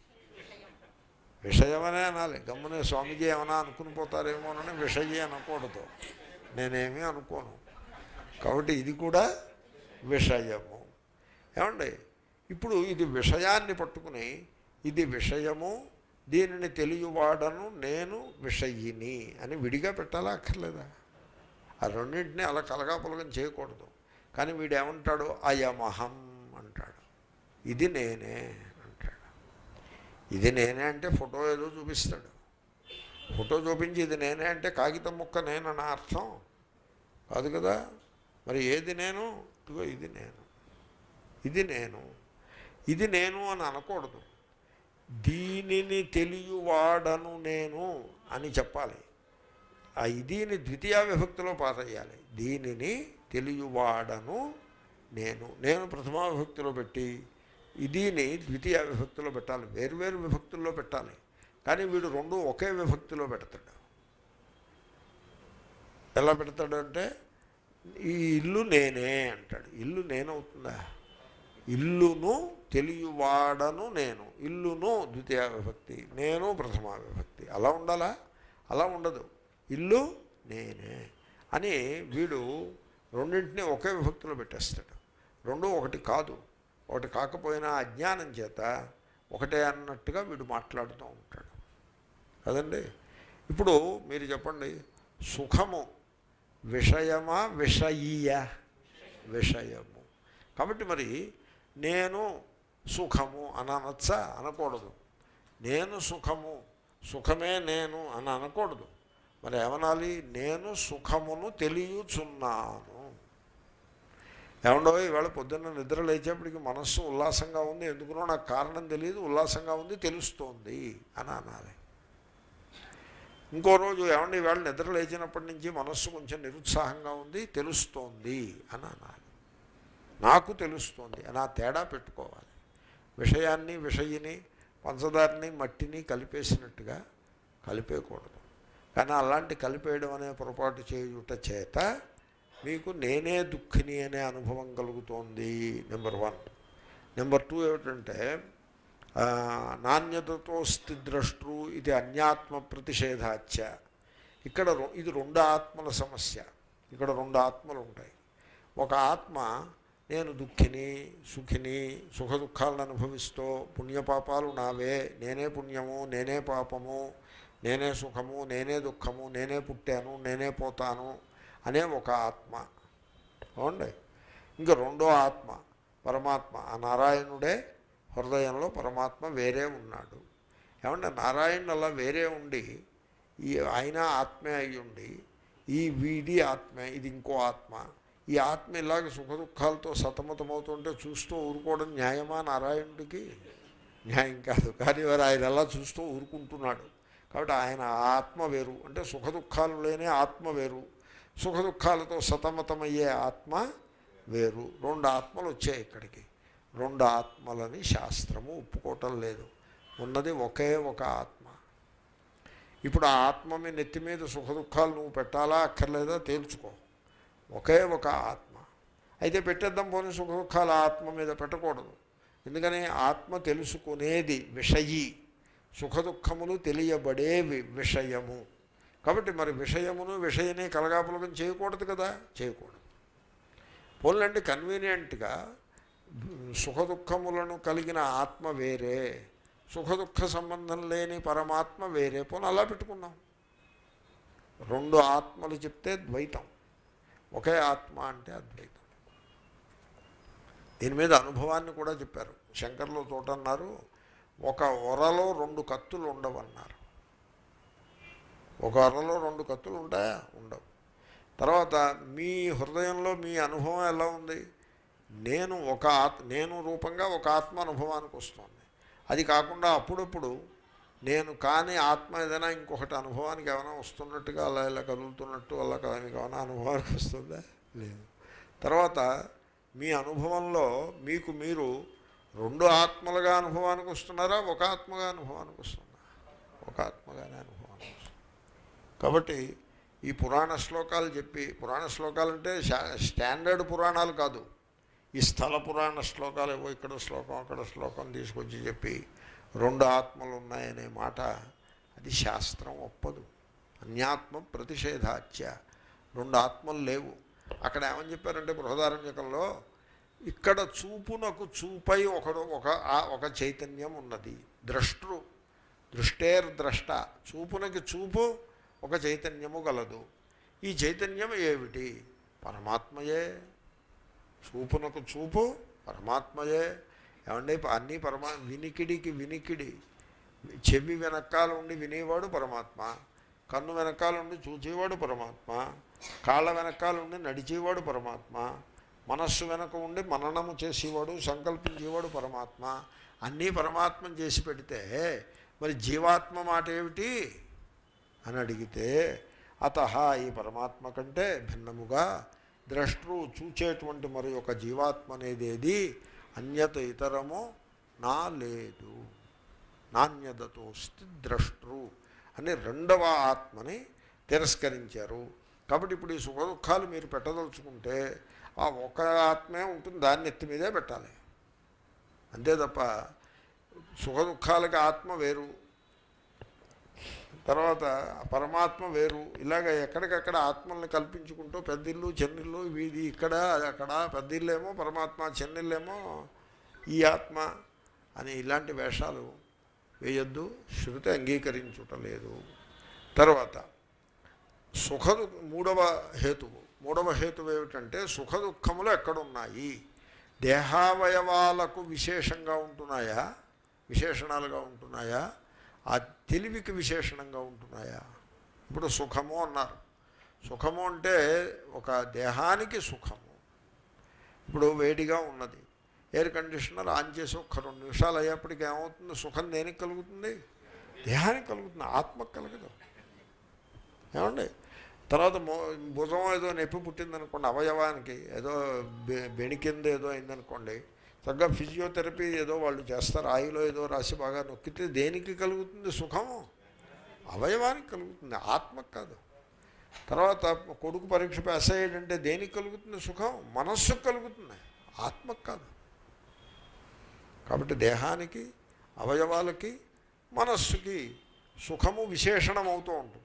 విషయమనే అనాలి గమ్మునే స్వామీజీ ఏమైనా అనుకుని పోతారేమోనని విషయి అనకూడదు నేనేమీ అనుకోను కాబట్టి ఇది కూడా విషయము ఏమండి ఇప్పుడు ఇది విషయాన్ని పట్టుకుని ఇది విషయము దీనిని తెలియవాడను నేను విషయిని అని విడిగా పెట్టాలా అక్కర్లేదా ఆ రెండింటిని అలా కలగాపులగం చేయకూడదు కానీ వీడు ఏమంటాడు అయమహం అంటాడు ఇది నేనే అంటాడు ఇది నేనే అంటే ఫోటో ఏదో చూపిస్తాడు ఫోటో చూపించి ఇది నేనే అంటే కాగితం ముక్క నేనన్న అర్థం కాదు కదా మరి ఏది నేను ఇదిగో ఇది నేను ఇది నేను ఇది నేను అని అనకూడదు దీనిని తెలియవాడను నేను అని చెప్పాలి ఆ ఇదిని ద్వితీయ విభక్తిలో పాతయ్యాలి దీనిని తెలియవాడను నేను నేను ప్రథమా విభక్తిలో పెట్టి ఇదిని ద్వితీయ విభక్తిలో పెట్టాలి వేరువేరు విభక్తుల్లో పెట్టాలి కానీ వీడు రెండు ఒకే విభక్తిలో పెడతాడు ఎలా పెడతాడు అంటే ఈ ఇల్లు నేనే అంటాడు ఇల్లు నేనవుతుందా ఇల్లును తెలియవాడను నేను ఇల్లును ద్వితీయ విభక్తి నేను ప్రథమా విభక్తి అలా ఉండాలా అలా ఉండదు ఇల్లు నేనే అని వీడు రెండింటినీ ఒకే విభక్తిలో పెట్టేస్తాడు రెండు ఒకటి కాదు ఒకటి కాకపోయినా అజ్ఞానం చేత ఒకటే అన్నట్టుగా వీడు మాట్లాడుతూ ఉంటాడు కదండి ఇప్పుడు మీరు చెప్పండి సుఖము విషయమా విషయీయ విషయము కాబట్టి మరి నేను సుఖము అని అనొచ్చా అనకూడదు నేను సుఖము సుఖమే నేను అని అనకూడదు మరి ఏమనాలి నేను సుఖమును తెలియచున్నాను ఏమండో ఈవేళ పొద్దున్న నిద్ర లేచేప్పటికి మనస్సు ఉల్లాసంగా ఉంది ఎందుకునో నాకు కారణం తెలియదు ఉల్లాసంగా ఉంది తెలుస్తోంది అని అనాలి ఇంకో రోజు ఏమండి ఈవేళ నిద్ర లేచినప్పటి నుంచి మనస్సు కొంచెం నిరుత్సాహంగా ఉంది తెలుస్తోంది అని అనాలి నాకు తెలుస్తోంది అని ఆ తేడా పెట్టుకోవాలి విషయాన్ని విషయిని పంచదారిని మట్టిని కలిపేసినట్టుగా కలిపేయకూడదు కానీ అలాంటి కలిపేయడం అనే పొరపాటు చేయుట చేత మీకు నేనే దుఃఖిని అనే అనుభవం కలుగుతోంది నెంబర్ వన్ నెంబర్ టూ ఏమిటంటే ఆ, నాణ్యతతో స్థిద్రష్టృ ఇది అన్యాత్మ ప్రతిషేధాచ్య ఇక్కడ రొ- ఇది రెండు ఆత్మల సమస్య ఇక్కడ రెండు ఆత్మలు ఉంటాయి ఒక ఆత్మ నేను దుఃఖిని సుఖిని సుఖ దుఃఖాలను అనుభవిస్తూ పుణ్యపాపాలు నావే నేనే పుణ్యము నేనే పాపము నేనే సుఖము నేనే దుఃఖము నేనే పుట్టాను నేనే పోతాను అనే ఒక ఆత్మ అవునండి ఇంకా రెండో ఆత్మ పరమాత్మ ఆ నారాయణుడే హృదయంలో పరమాత్మ వేరే ఉన్నాడు ఏమంటే నారాయణుడు అలా వేరే ఉండి ఈ ఆయన ఆత్మే అయి ఉండి ఈ వీడి ఆత్మే ఇది ఇంకో ఆత్మ ఈ ఆత్మ ఇలాగ సుఖ దుఃఖాలతో సతమతమవుతుంటే చూస్తూ ఊరుకోవడం న్యాయమా నారాయణుడికి న్యాయం కాదు కానీ వారు ఆయన అలా చూస్తూ ఊరుకుంటున్నాడు కాబట్టి ఆయన ఆత్మ వేరు అంటే సుఖ దుఃఖాలు లేని ఆత్మ వేరు సుఖ దుఃఖాలతో సతమతమయ్యే ఆత్మ వేరు రెండు ఆత్మలు వచ్చాయి ఇక్కడికి రెండు ఆత్మలని శాస్త్రము ఒప్పుకోవటం లేదు ఉన్నది ఒకే ఒక ఆత్మ ఇప్పుడు ఆ ఆత్మ మీ నెత్తి మీద సుఖ దుఃఖాలు నువ్వు పెట్టాలా అక్కర్లేదా తేల్చుకో ఒకే ఒక ఆత్మ అయితే పెట్టేద్దాం పోనీ సుఖ దుఃఖాలు ఆ ఆత్మ మీద పెట్టకూడదు ఎందుకని ఆత్మ తెలుసుకునేది విషయీ సుఖ దుఃఖములు తెలియబడేవి విషయము కాబట్టి మరి విషయమును విషయని కలగాపులగం చేయకూడదు కదా చేయకూడదు పోలంటే కన్వీనియంట్గా సుఖ దుఃఖములను కలిగిన ఆత్మ వేరే సుఖ దుఃఖ సంబంధం లేని పరమాత్మ వేరే పోనీ అలా పెట్టుకున్నాం రెండు ఆత్మలు చెప్తే ద్వైతం ఒకే ఆత్మ అంటే అద్వైతం దీని మీద అనుభవాన్ని కూడా చెప్పారు శంకర్లు తోట అన్నారు ఒక ఒరలో రెండు కత్తులు ఉండవన్నారు ఒక ఒరలో రెండు కత్తులు ఉంటాయా ఉండవు తర్వాత మీ హృదయంలో మీ అనుభవం ఎలా ఉంది నేను ఒక ఆత్ నేను రూపంగా ఒక ఆత్మ అనుభవానికి వస్తుంది అది కాకుండా అప్పుడప్పుడు నేను కాని ఆత్మ ఏదైనా ఇంకొకటి అనుభవానికి ఏమైనా వస్తున్నట్టుగా అలా ఇలా కదులుతున్నట్టు అలా కానీ ఏమైనా అనుభవానికి వస్తుందా లేదు తర్వాత మీ అనుభవంలో మీకు మీరు రెండు ఆత్మలుగా అనుభవానికి వస్తున్నారా ఒక ఆత్మగా అనుభవానికి వస్తుందా ఒక ఆత్మగానే అనుభవానికి వస్తుంది కాబట్టి ఈ పురాణ శ్లోకాలు చెప్పి పురాణ శ్లోకాలు అంటే శా- స్టాండర్డ్ పురాణాలు కాదు ఈ స్థల పురాణ శ్లోకాలు ఏవో ఇక్కడ శ్లోకం అక్కడ శ్లోకం తీసుకొచ్చి చెప్పి రెండు ఆత్మలు ఉన్నాయనే మాట అది శాస్త్రం ఒప్పదు అన్యాత్మ ప్రతిషేధాచ్య రెండు ఆత్మలు లేవు అక్కడ ఏమని చెప్పారంటే బృహదారణ్యకంలో ఇక్కడ చూపునకు చూపై ఒకడు ఒక ఆ- ఒక చైతన్యం ఉన్నది ద్రష్టృ దృష్టేర్ ద్రష్ట చూపునకి చూపు ఒక చైతన్యము గలదు ఈ చైతన్యం ఏమిటి పరమాత్మయే చూపునకు చూపు పరమాత్మయే ఏమండి అన్నీ పరమా వినికిడికి వినికిడి చెవి వెనకాల ఉండి వినేవాడు పరమాత్మ కన్ను వెనకాల ఉండి చూచేవాడు పరమాత్మ కాళ్ళ వెనకాల ఉండి నడిచేవాడు పరమాత్మ మనస్సు వెనక ఉండి మననము చేసేవాడు సంకల్పించేవాడు పరమాత్మ అన్నీ పరమాత్మను చేసి పెడితే మరి జీవాత్మ మాట ఏమిటి అని అడిగితే అత ఈ పరమాత్మ కంటే భిన్నముగా ద్రష్టృ చూచేటువంటి మరి ఒక జీవాత్మ అనేది ఏది అన్యత ఇతరము నా లేదు నాణ్యతతోస్తి ద్రష్టృ అని రెండవ ఆత్మని తిరస్కరించారు కాబట్టి ఇప్పుడు ఈ సుఖ దుఃఖాలు మీరు పెట్టదలుచుకుంటే ఆ ఒక ఆత్మే ఉంటుంది దాన్ని ఎత్తి మీదే పెట్టాలి అంతే తప్ప సుఖ దుఃఖాలకి ఆత్మ వేరు తర్వాత పరమాత్మ వేరు ఇలాగ ఎక్కడికక్కడ ఆత్మల్ని కల్పించుకుంటూ పెద్దిల్లు చెన్నిల్లు వీధి ఇక్కడ అది అక్కడ పెద్దిల్లేమో పరమాత్మ చెన్నిల్లేమో ఈ ఆత్మ అని ఇలాంటి వేషాలు వేయొద్దు శృతి అంగీకరించుటలేదు తర్వాత సుఖ దు- మూడవ హేతువు మూడవ హేతువు ఏమిటంటే సుఖ దుఃఖములు ఎక్కడున్నాయి దేహావయవాలకు విశేషంగా ఉంటున్నాయా విశేషణాలుగా ఉంటున్నాయా ఆ తెలివికి విశేషణంగా ఉంటున్నాయా ఇప్పుడు సుఖము అన్నారు సుఖము అంటే ఒక దేహానికి సుఖము ఇప్పుడు వేడిగా ఉన్నది ఎయిర్ కండిషనర్ ఆన్ చేసి ఒక్క రెండు నిమిషాలు అయ్యేప్పటికి ఏమవుతుంది సుఖం దేనికి కలుగుతుంది దేహానికి కలుగుతుంది ఆత్మకు కలగదు ఏమండి తర్వాత మో భుజం ఏదో నొప్పి పుట్టిందనుకోండి అవయవానికి ఏదో బె- బెణి కింద ఏదో అయిందనుకోండి చక్కగా ఫిజియోథెరపీ ఏదో వాళ్ళు చేస్తారు ఆయిలో ఏదో రాసి బాగా నొక్కితే దేనికి కలుగుతుంది సుఖము అవయవానికి కలుగుతుంది ఆత్మకు కాదు తర్వాత కొడుకు పరీక్ష పాస్ అయ్యాడంటే దేనికి కలుగుతుంది సుఖం మనస్సుకు కలుగుతుంది ఆత్మకు కాదు కాబట్టి దేహానికి అవయవాలకి మనస్సుకి సుఖము విశేషణం అవుతూ ఉంటుంది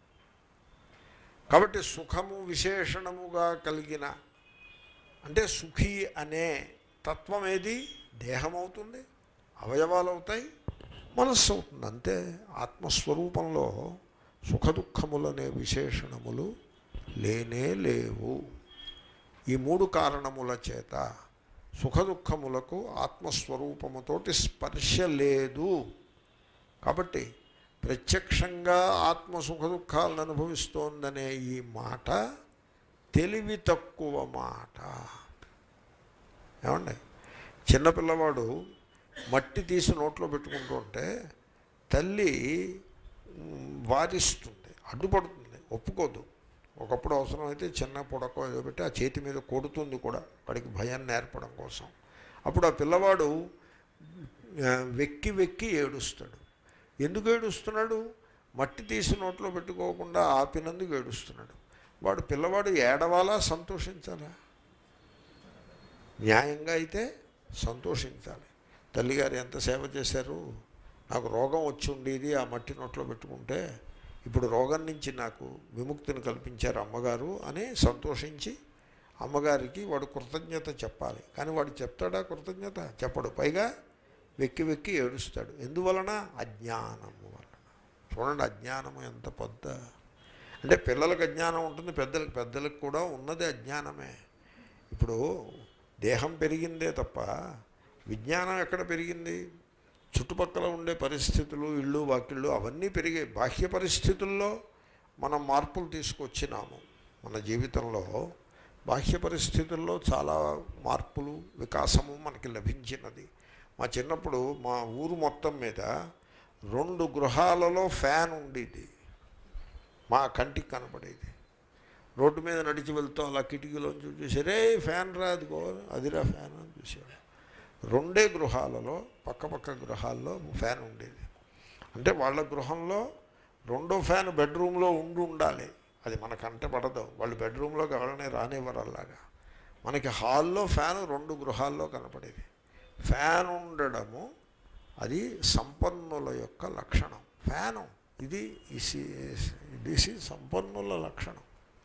కాబట్టి సుఖము విశేషణముగా కలిగిన అంటే సుఖీ అనే తత్వం ఏది దేహం అవుతుంది అవయవాలు అవుతాయి మనస్సు అవుతుంది అంతే ఆత్మస్వరూపంలో సుఖ దుఃఖములనే విశేషణములు లేనే లేవు ఈ మూడు కారణముల చేత సుఖ దుఃఖములకు ఆత్మస్వరూపముతోటి స్పర్శ లేదు కాబట్టి ప్రత్యక్షంగా ఆత్మ సుఖ దుఃఖాలను అనుభవిస్తోందనే ఈ మాట తెలివి తక్కువ మాట ఏమండి చిన్నపిల్లవాడు మట్టి తీసి నోట్లో పెట్టుకుంటూ ఉంటే తల్లి మ్, వారిస్తుంది అడ్డుపడుతుంది ఒప్పుకోదు ఒకప్పుడు అవసరమైతే చిన్న పుడకో ఏదో పెట్టి ఆ చేతి మీద కొడుతుంది కూడా వాడికి భయాన్ని నేర్పడం కోసం అప్పుడు ఆ పిల్లవాడు ఆ, వెక్కి వెక్కి ఏడుస్తాడు ఎందుకు ఏడుస్తున్నాడు మట్టి తీసి నోట్లో పెట్టుకోకుండా ఆపినందుకు ఏడుస్తున్నాడు వాడు పిల్లవాడు ఏడవాలా సంతోషించాలా న్యాయంగా అయితే సంతోషించాలి తల్లిగారు ఎంత సేవ చేశారు నాకు రోగం వచ్చి ఉండేది ఆ మట్టి నోట్లో పెట్టుకుంటే ఇప్పుడు రోగం నుంచి నాకు విముక్తిని కల్పించారు అమ్మగారు అని సంతోషించి అమ్మగారికి వాడు కృతజ్ఞత చెప్పాలి కానీ వాడు చెప్తాడా కృతజ్ఞత చెప్పడు పైగా వెక్కి వెక్కి ఏడుస్తాడు ఎందువలన అజ్ఞానము వలన చూడండి అజ్ఞానము ఎంత పెద్ద అంటే పిల్లలకు అజ్ఞానం ఉంటుంది పెద్దలకు పెద్దలకు కూడా ఉన్నది అజ్ఞానమే ఇప్పుడు దేహం పెరిగిందే తప్ప విజ్ఞానం ఎక్కడ పెరిగింది చుట్టుపక్కల ఉండే పరిస్థితులు ఇళ్ళు వాకిళ్ళు అవన్నీ పెరిగాయి బాహ్య పరిస్థితుల్లో మనం మార్పులు తీసుకొచ్చినాము మన జీవితంలో బాహ్య పరిస్థితుల్లో చాలా మార్పులు వికాసము మనకి లభించినది మా చిన్నప్పుడు మా ఊరు మొత్తం మీద రెండు గృహాలలో ఫ్యాన్ ఉండేది మా కంటికి కనపడేది రోడ్డు మీద నడిచి వెళ్తూ అలా కిటికీలోంచి చూసి రే ఫ్యాన్ రా అదిగో అదిరా ఫ్యాన్ అని చూసేవాడు రెండే గృహాలలో పక్కపక్క గృహాల్లో ఫ్యాన్ ఉండేది అంటే వాళ్ళ గృహంలో రెండో ఫ్యాన్ బెడ్రూమ్లో ఉండి ఉండాలి అది మనకు అంట పడదు వాళ్ళు బెడ్రూమ్లోకి ఎవరైనా రానివ్వరు అలాగా మనకి హాల్లో ఫ్యాన్ రెండు గృహాల్లో కనపడేది ఫ్యాన్ ఉండడము అది సంపన్నుల యొక్క లక్షణం ఫ్యాను ఇది దిస్ ఈ సంపన్నుల లక్షణం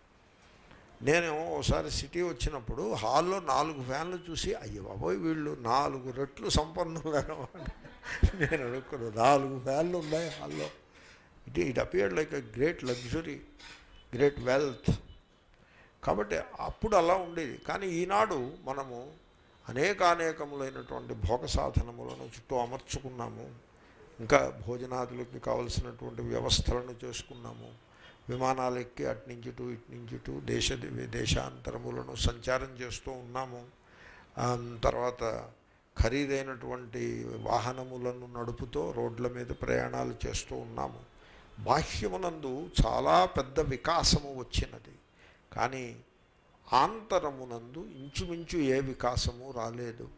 నేను ఒకసారి సిటీ వచ్చినప్పుడు హాల్లో నాలుగు ఫ్యాన్లు చూసి అయ్యో బాబోయ్ వీళ్ళు నాలుగు రెట్లు సంపన్నులు అన్నమాట నేను అనుకున్నాను నాలుగు ఫ్యాన్లు ఉన్నాయి హాల్లో it it appeared like a great luxury great wealth కాబట్టి అప్పుడు అలా ఉండేది కానీ ఈనాడు మనము అనేకానేకములైనటువంటి భోగ సాధనములను చుట్టూ అమర్చుకున్నాము ఇంకా భోజనాదులకి కావలసినటువంటి వ్యవస్థలను చేసుకున్నాము విమానాలు ఎక్కి అట్నుంచి ఇటు ఇటు నుంచి ఇటు దేశ దేశాంతరములను సంచారం చేస్తూ ఉన్నాము ఆ, తర్వాత ఖరీదైనటువంటి వాహనములను నడుపుతూ రోడ్ల మీద ప్రయాణాలు చేస్తూ ఉన్నాము బాహ్యమునందు చాలా పెద్ద వికాసము వచ్చినది కానీ ఆంతరమునందు ఇంచుమించు ఏ వికాసము రాలేదు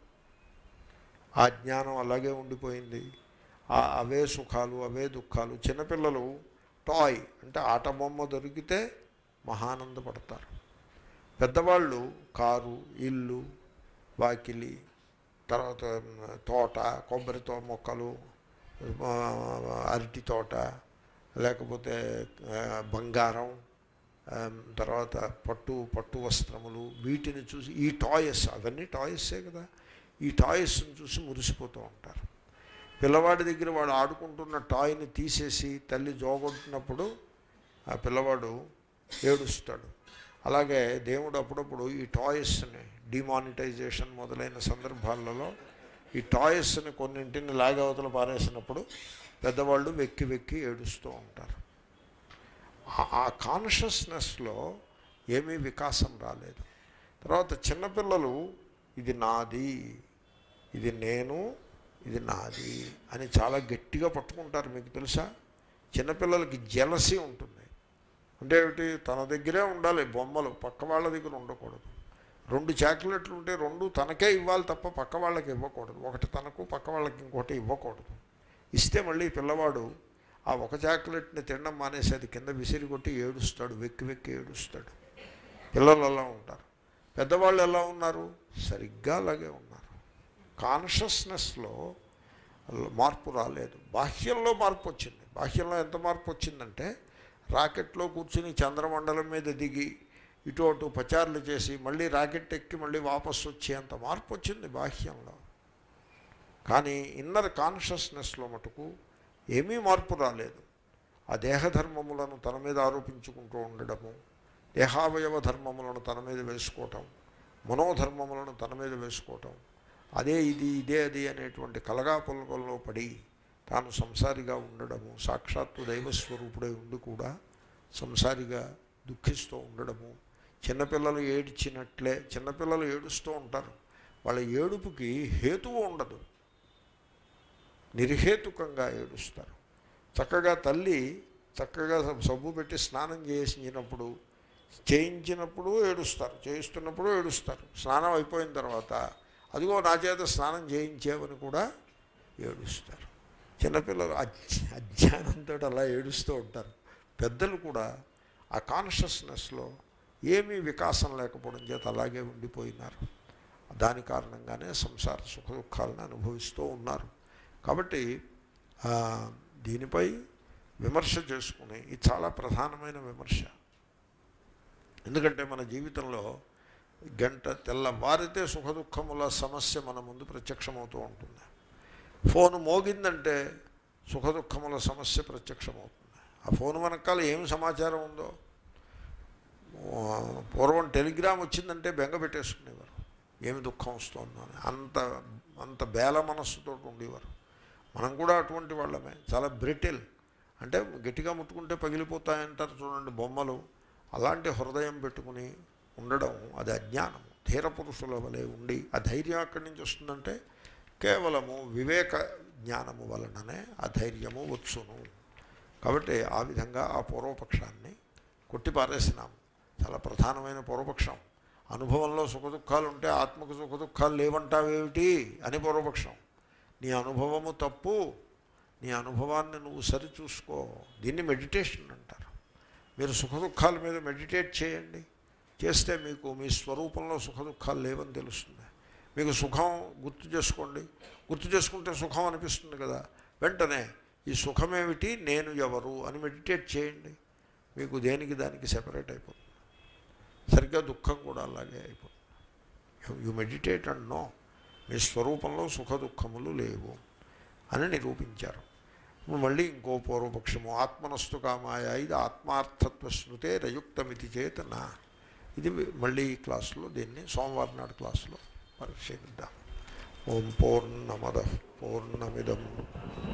ఆ జ్ఞానం అలాగే ఉండిపోయింది ఆ అవే సుఖాలు అవే దుఃఖాలు చిన్నపిల్లలు టాయ్ అంటే ఆట బొమ్మ దొరికితే మహానందపడతారు పెద్దవాళ్ళు కారు ఇల్లు వాకిలి తర్వాత తోట కొబ్బరి తో మొక్కలు ఆ, అరటి తోట లేకపోతే ఆ, బంగారం ఆ, తర్వాత పట్టు పట్టు వస్త్రములు వీటిని చూసి ఈ టాయ్స్ అవన్నీ టాయ్సే కదా ఈ టాయ్స్ని చూసి మురిసిపోతూ ఉంటారు పిల్లవాడి దగ్గర వాడు ఆడుకుంటున్న టాయ్ని తీసేసి తల్లి జోగొట్టినప్పుడు ఆ పిల్లవాడు ఏడుస్తాడు అలాగే దేవుడు అప్పుడప్పుడు ఈ టాయ్స్ని డిమానిటైజేషన్ మొదలైన సందర్భాలలో ఈ టాయ్స్ని కొన్నింటిని లాగవతలు పారేసినప్పుడు పెద్దవాళ్ళు వెక్కి వెక్కి ఏడుస్తూ ఉంటారు ఆ- ఆ కాన్షియస్నెస్లో ఏమీ వికాసం రాలేదు తర్వాత చిన్నపిల్లలు ఇది నాది ఇది నేను ఇది నాది అని చాలా గట్టిగా పట్టుకుంటారు మీకు తెలుసా చిన్నపిల్లలకి జలసి ఉంటుంది అంటే ఏమిటి తన దగ్గరే ఉండాలి బొమ్మలు పక్క వాళ్ళ దగ్గర ఉండకూడదు రెండు చాక్లెట్లు ఉంటే రెండు తనకే ఇవ్వాలి తప్ప పక్క వాళ్ళకి ఇవ్వకూడదు ఒకటి తనకు పక్క వాళ్ళకి ఇంకోటి ఇవ్వకూడదు ఇస్తే మళ్ళీ పిల్లవాడు ఆ ఒక చాక్లెట్ని తినడం మానేసి అది కింద విసిరి కొట్టి ఏడుస్తాడు వెక్కి వెక్కి ఏడుస్తాడు పిల్లలు అలా ఉంటారు పెద్దవాళ్ళు ఎలా ఉన్నారు సరిగ్గా అలాగే ఉన్నారు కాన్షియస్నెస్లో మార్పు రాలేదు బాహ్యంలో మార్పు వచ్చింది బాహ్యంలో ఎంత మార్పు వచ్చిందంటే రాకెట్లో కూర్చుని చంద్రమండలం మీద దిగి ఇటు అటు పచారులు చేసి మళ్ళీ రాకెట్ ఎక్కి మళ్ళీ వాపసు వచ్చేంత మార్పు వచ్చింది బాహ్యంలో కానీ ఇన్నర్ కాన్షియస్నెస్లో మటుకు ఏమీ మార్పు రాలేదు ఆ దేహధర్మములను తన మీద ఆరోపించుకుంటూ ఉండడము దేహావయవ ధర్మములను తన మీద వేసుకోవటం మనోధర్మములను తన మీద వేసుకోవటం అదే ఇది ఇదే అది అనేటువంటి కలగాపులకల్లో పడి తాను సంసారిగా ఉండడము సాక్షాత్తు దైవస్వరూపుడై ఉండి కూడా సంసారిగా దుఃఖిస్తూ ఉండడము చిన్నపిల్లలు ఏడ్చినట్లే చిన్నపిల్లలు ఏడుస్తూ ఉంటారు వాళ్ళ ఏడుపుకి హేతువు ఉండదు నిర్హేతుకంగా ఏడుస్తారు చక్కగా తల్లి చక్కగా సబ్బు పెట్టి స్నానం చేసినప్పుడు చేయించినప్పుడు ఏడుస్తారు చేయిస్తున్నప్పుడు ఏడుస్తారు స్నానం అయిపోయిన తర్వాత అదిగో నా చేత స్నానం చేయించావని కూడా ఏడుస్తారు చిన్నపిల్లలు అజ్ఞ అజ్ఞానంతో అలా ఏడుస్తూ ఉంటారు పెద్దలు కూడా ఆ కాన్షియస్నెస్లో ఏమీ వికాసం లేకపోవడం చేత అలాగే ఉండిపోయినారు దాని కారణంగానే సంసార సుఖ దుఃఖాలను అనుభవిస్తూ ఉన్నారు కాబట్టి ఆ, దీనిపై విమర్శ చేసుకుని ఇది చాలా ప్రధానమైన విమర్శ ఎందుకంటే మన జీవితంలో గంట తెల్లవారితే సుఖ దుఃఖముల సమస్య మన ముందు ప్రత్యక్షమవుతూ ఉంటుంది ఫోన్ మోగిందంటే సుఖ దుఃఖముల సమస్య ప్రత్యక్షమవుతుంది ఆ ఫోన్ వెనకాల ఏం సమాచారం ఉందో ఆ, పూర్వం టెలిగ్రామ్ వచ్చిందంటే బెంగ పెట్టేసుకునేవారు ఏమి దుఃఖం వస్తుందో అని అంత అంత బేల మనస్సుతో ఉండేవారు మనం కూడా అటువంటి వాళ్ళమే చాలా బ్రిటిల్ అంటే గట్టిగా ముట్టుకుంటే పగిలిపోతాయంటారు చూడండి బొమ్మలు అలాంటి హృదయం పెట్టుకుని ఉండడం అది అజ్ఞానం ధీర పురుషుల వలె ఉండి ఆ ధైర్యం ఎక్కడి నుంచి వస్తుందంటే కేవలము వివేక జ్ఞానము వలననే ఆ ధైర్యము వచ్చును కాబట్టి ఆ విధంగా ఆ పూర్వపక్షాన్ని కొట్టిపారేసినాం చాలా ప్రధానమైన పూర్వపక్షం అనుభవంలో సుఖదుఖాలు ఉంటే ఆత్మకు సుఖదుఖాలు లేవంటావేమిటి అని పూర్వపక్షం నీ అనుభవము తప్పు నీ అనుభవాన్ని నువ్వు సరిచూసుకో దీన్ని మెడిటేషన్ అంటారు మీరు సుఖదుఖాల మీద మెడిటేట్ చేయండి చేస్తే మీకు మీ స్వరూపంలో సుఖదుఖాలు లేవని తెలుస్తుంది మీకు సుఖం గుర్తు చేసుకోండి గుర్తు చేసుకుంటే సుఖం అనిపిస్తుంది కదా వెంటనే ఈ సుఖమేమిటి నేను ఎవరు అని మెడిటేట్ చేయండి మీకు దేనికి దానికి సెపరేట్ అయిపోతుంది సరిగ్గా దుఃఖం కూడా అలాగే అయిపోతుంది యు మెడిటేట్ అండ్ నో మీ స్వరూపంలో సుఖ దుఃఖములు లేవు అని నిరూపించారు ఇప్పుడు మళ్ళీ ఇంకో పూర్వపక్షము ఆత్మనస్తు కామాయ ఇది ఆత్మార్థత్వ శృతే రయుక్తమితి చేత నా ఇది మళ్ళీ ఈ క్లాసులో దీన్ని సోమవారం నాడు క్లాసులో పరిశీలిద్దాం ఓం పూర్ణమద పూర్ణమిదం